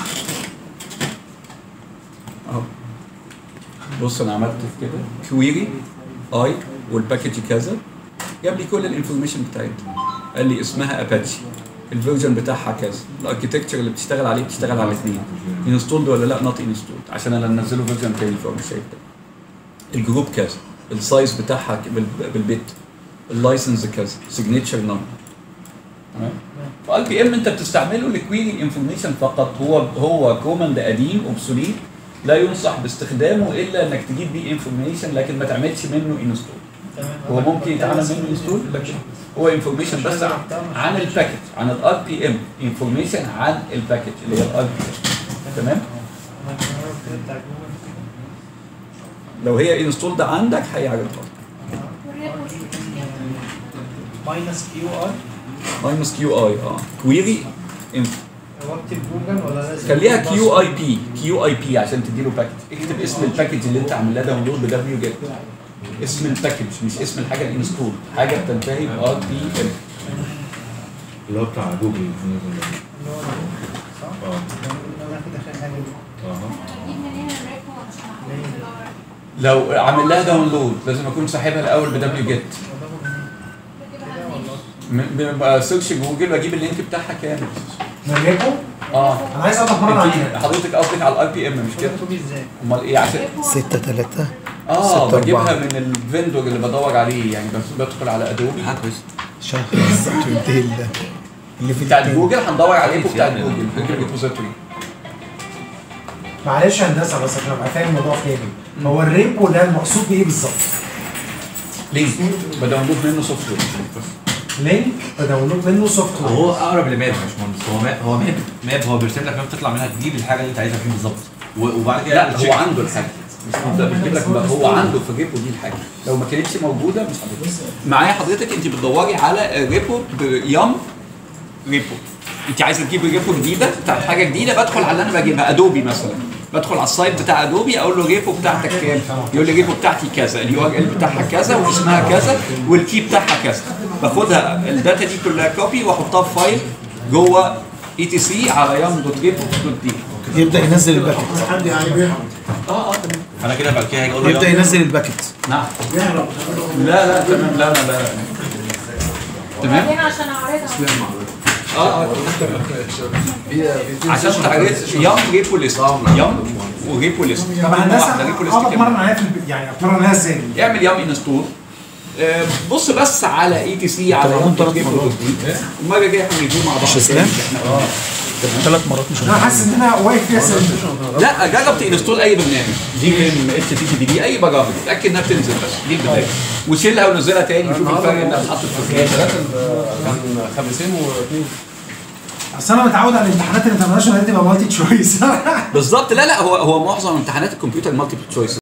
اهو بص انا عملت كده كويري اي والباكج كذا جاب لي كل الانفورميشن بتاعتها قال لي اسمها اباتشي الفيرجن بتاعها كذا الاركتكتشر اللي بتشتغل عليه بتشتغل على الاثنين انستولد ولا لا نوت انستولد عشان انا انزله فيرجن تاني فهو مش شايف ده الجروب كذا السايز بتاعها بال- بالبيت اللايسنس كذا سيجنتشر نمبر تمام فاي بي ام انت بتستعمله لكويري انفورميشن فقط هو هو كوماند قديم اوبسوليت لا ينصح باستخدامه الا انك تجيب بيه انفورميشن لكن ما تعملش منه انستول تمام هو ممكن يتعمل منه انستول لكن هو انفورميشن بس عن, عن الباكج عن الار بي ام انفورميشن عن الباكج اللي هي الار بي ام تمام أنا الكاميرا كده بتاع جوجل لو هي انستولد عندك هيعرضها ماينس كيو ار ماينس كيو اي اه كويري هو اكتب جوجل ولا لازم خليها كيو اي بي كيو اي بي عشان تديله باكج اكتب اسم الباكج اللي انت عامل لها داونلود بدبليو جيت اسم الباكج مش اسم الحاجه الانستول حاجه بتنتهي بار بي ام اللي هو بتاع جوجل اللي هو ده. صح؟ اه انا كده اخر حاجه دي. اها لو عامل لها داونلود لازم اكون ساحبها الاول بدبليو جيت بيبقى سيرش جوجل واجيب اللينك بتاعها كامل من ريبو اه انا عايز اطلب مره انت عليها حضرتك قصدك على الاي بي ام مش كده؟ مكتوب ازاي؟ امال ايه عشان ستة تلاتة اه ستة بجيبها أربعة. من الفيندور اللي بدور عليه يعني بس بدخل على ادوبي حاجه كويسه شهر تنتهي ال- اللي في بتاع التاني. جوجل هندور عليه بتاع يعني. جوجل جوجل ريبوزيتوري معلش يا هندسه بس عشان ابقى فاهم الموضوع فاهم هو الريبو ده المقصود بايه بالظبط؟ لينك بداونلود منه سوفت وير لينك بداونلود منه سوفت وير هو اقرب لماب يا باشمهندس هو ماب هو ماب ماب هو بيرسم لك ماب تطلع منها تجيب الحاجه اللي انت عايزها فين بالظبط و- وبعد كده لا تشيك. هو عنده الحاجه مش ده بيجيب لك بقى هو عنده في جيبه دي الحاجه لو ما كانتش موجوده مش هتبقى معايا حضرتك انت بتدوري على ريبو يم ريبو انت عايزه تجيبي ريبو جديده بتاعت حاجه جديده بدخل على اللي انا بجيبها ادوبي مثلا بدخل على السايت بتاع ادوبي اقول له ريبو بتاعتك كام يقول لي ريبو بتاعتي كذا اليو ار ال بتاعها كذا واسمها كذا والكي بتاعها كذا باخدها الداتا دي كلها كوبي واحطها في فايل جوه اي تي سي على يم دوت ريبو دوت دي يبدأ ينزل الباكت حد يعني بيهرب اه اه تمام فانا كده بعد كده هاجي اقول له يبدأ يلا. ينزل الباكت نعم بيهرب لا لا تمام لا لا لا تمام بعدين عشان اعرضها اه اه عشان تعرف يم ريبو ليست يم وريبو ليست طب هندسه واحده ريبو ليست اقعد اتمرن كامل عليها في البيت يعني اتمرن عليها ازاي؟ اعمل يم انستول آه، بص بس على اي تي سي على طبعاً يم ثلاث ريبو مرات. المره الجايه هنريفيو مع بعض مش اسلام؟ ثلاث مرات مش انا حاسس ان انا واقف فيها سنه لا جرب تنستول اي برنامج جي ام اتش تي تي دي اي برامج اتاكد انها بتنزل بس دي البدايه وشيلها ونزلها تاني شوف الفرق انها اتحطت في فين كان خمسين واثنين اصل انا متعود على الامتحانات الانترناشونال دي تبقى مالتي تشويس بالظبط لا لا هو هو معظم امتحانات الكمبيوتر مالتي تشويس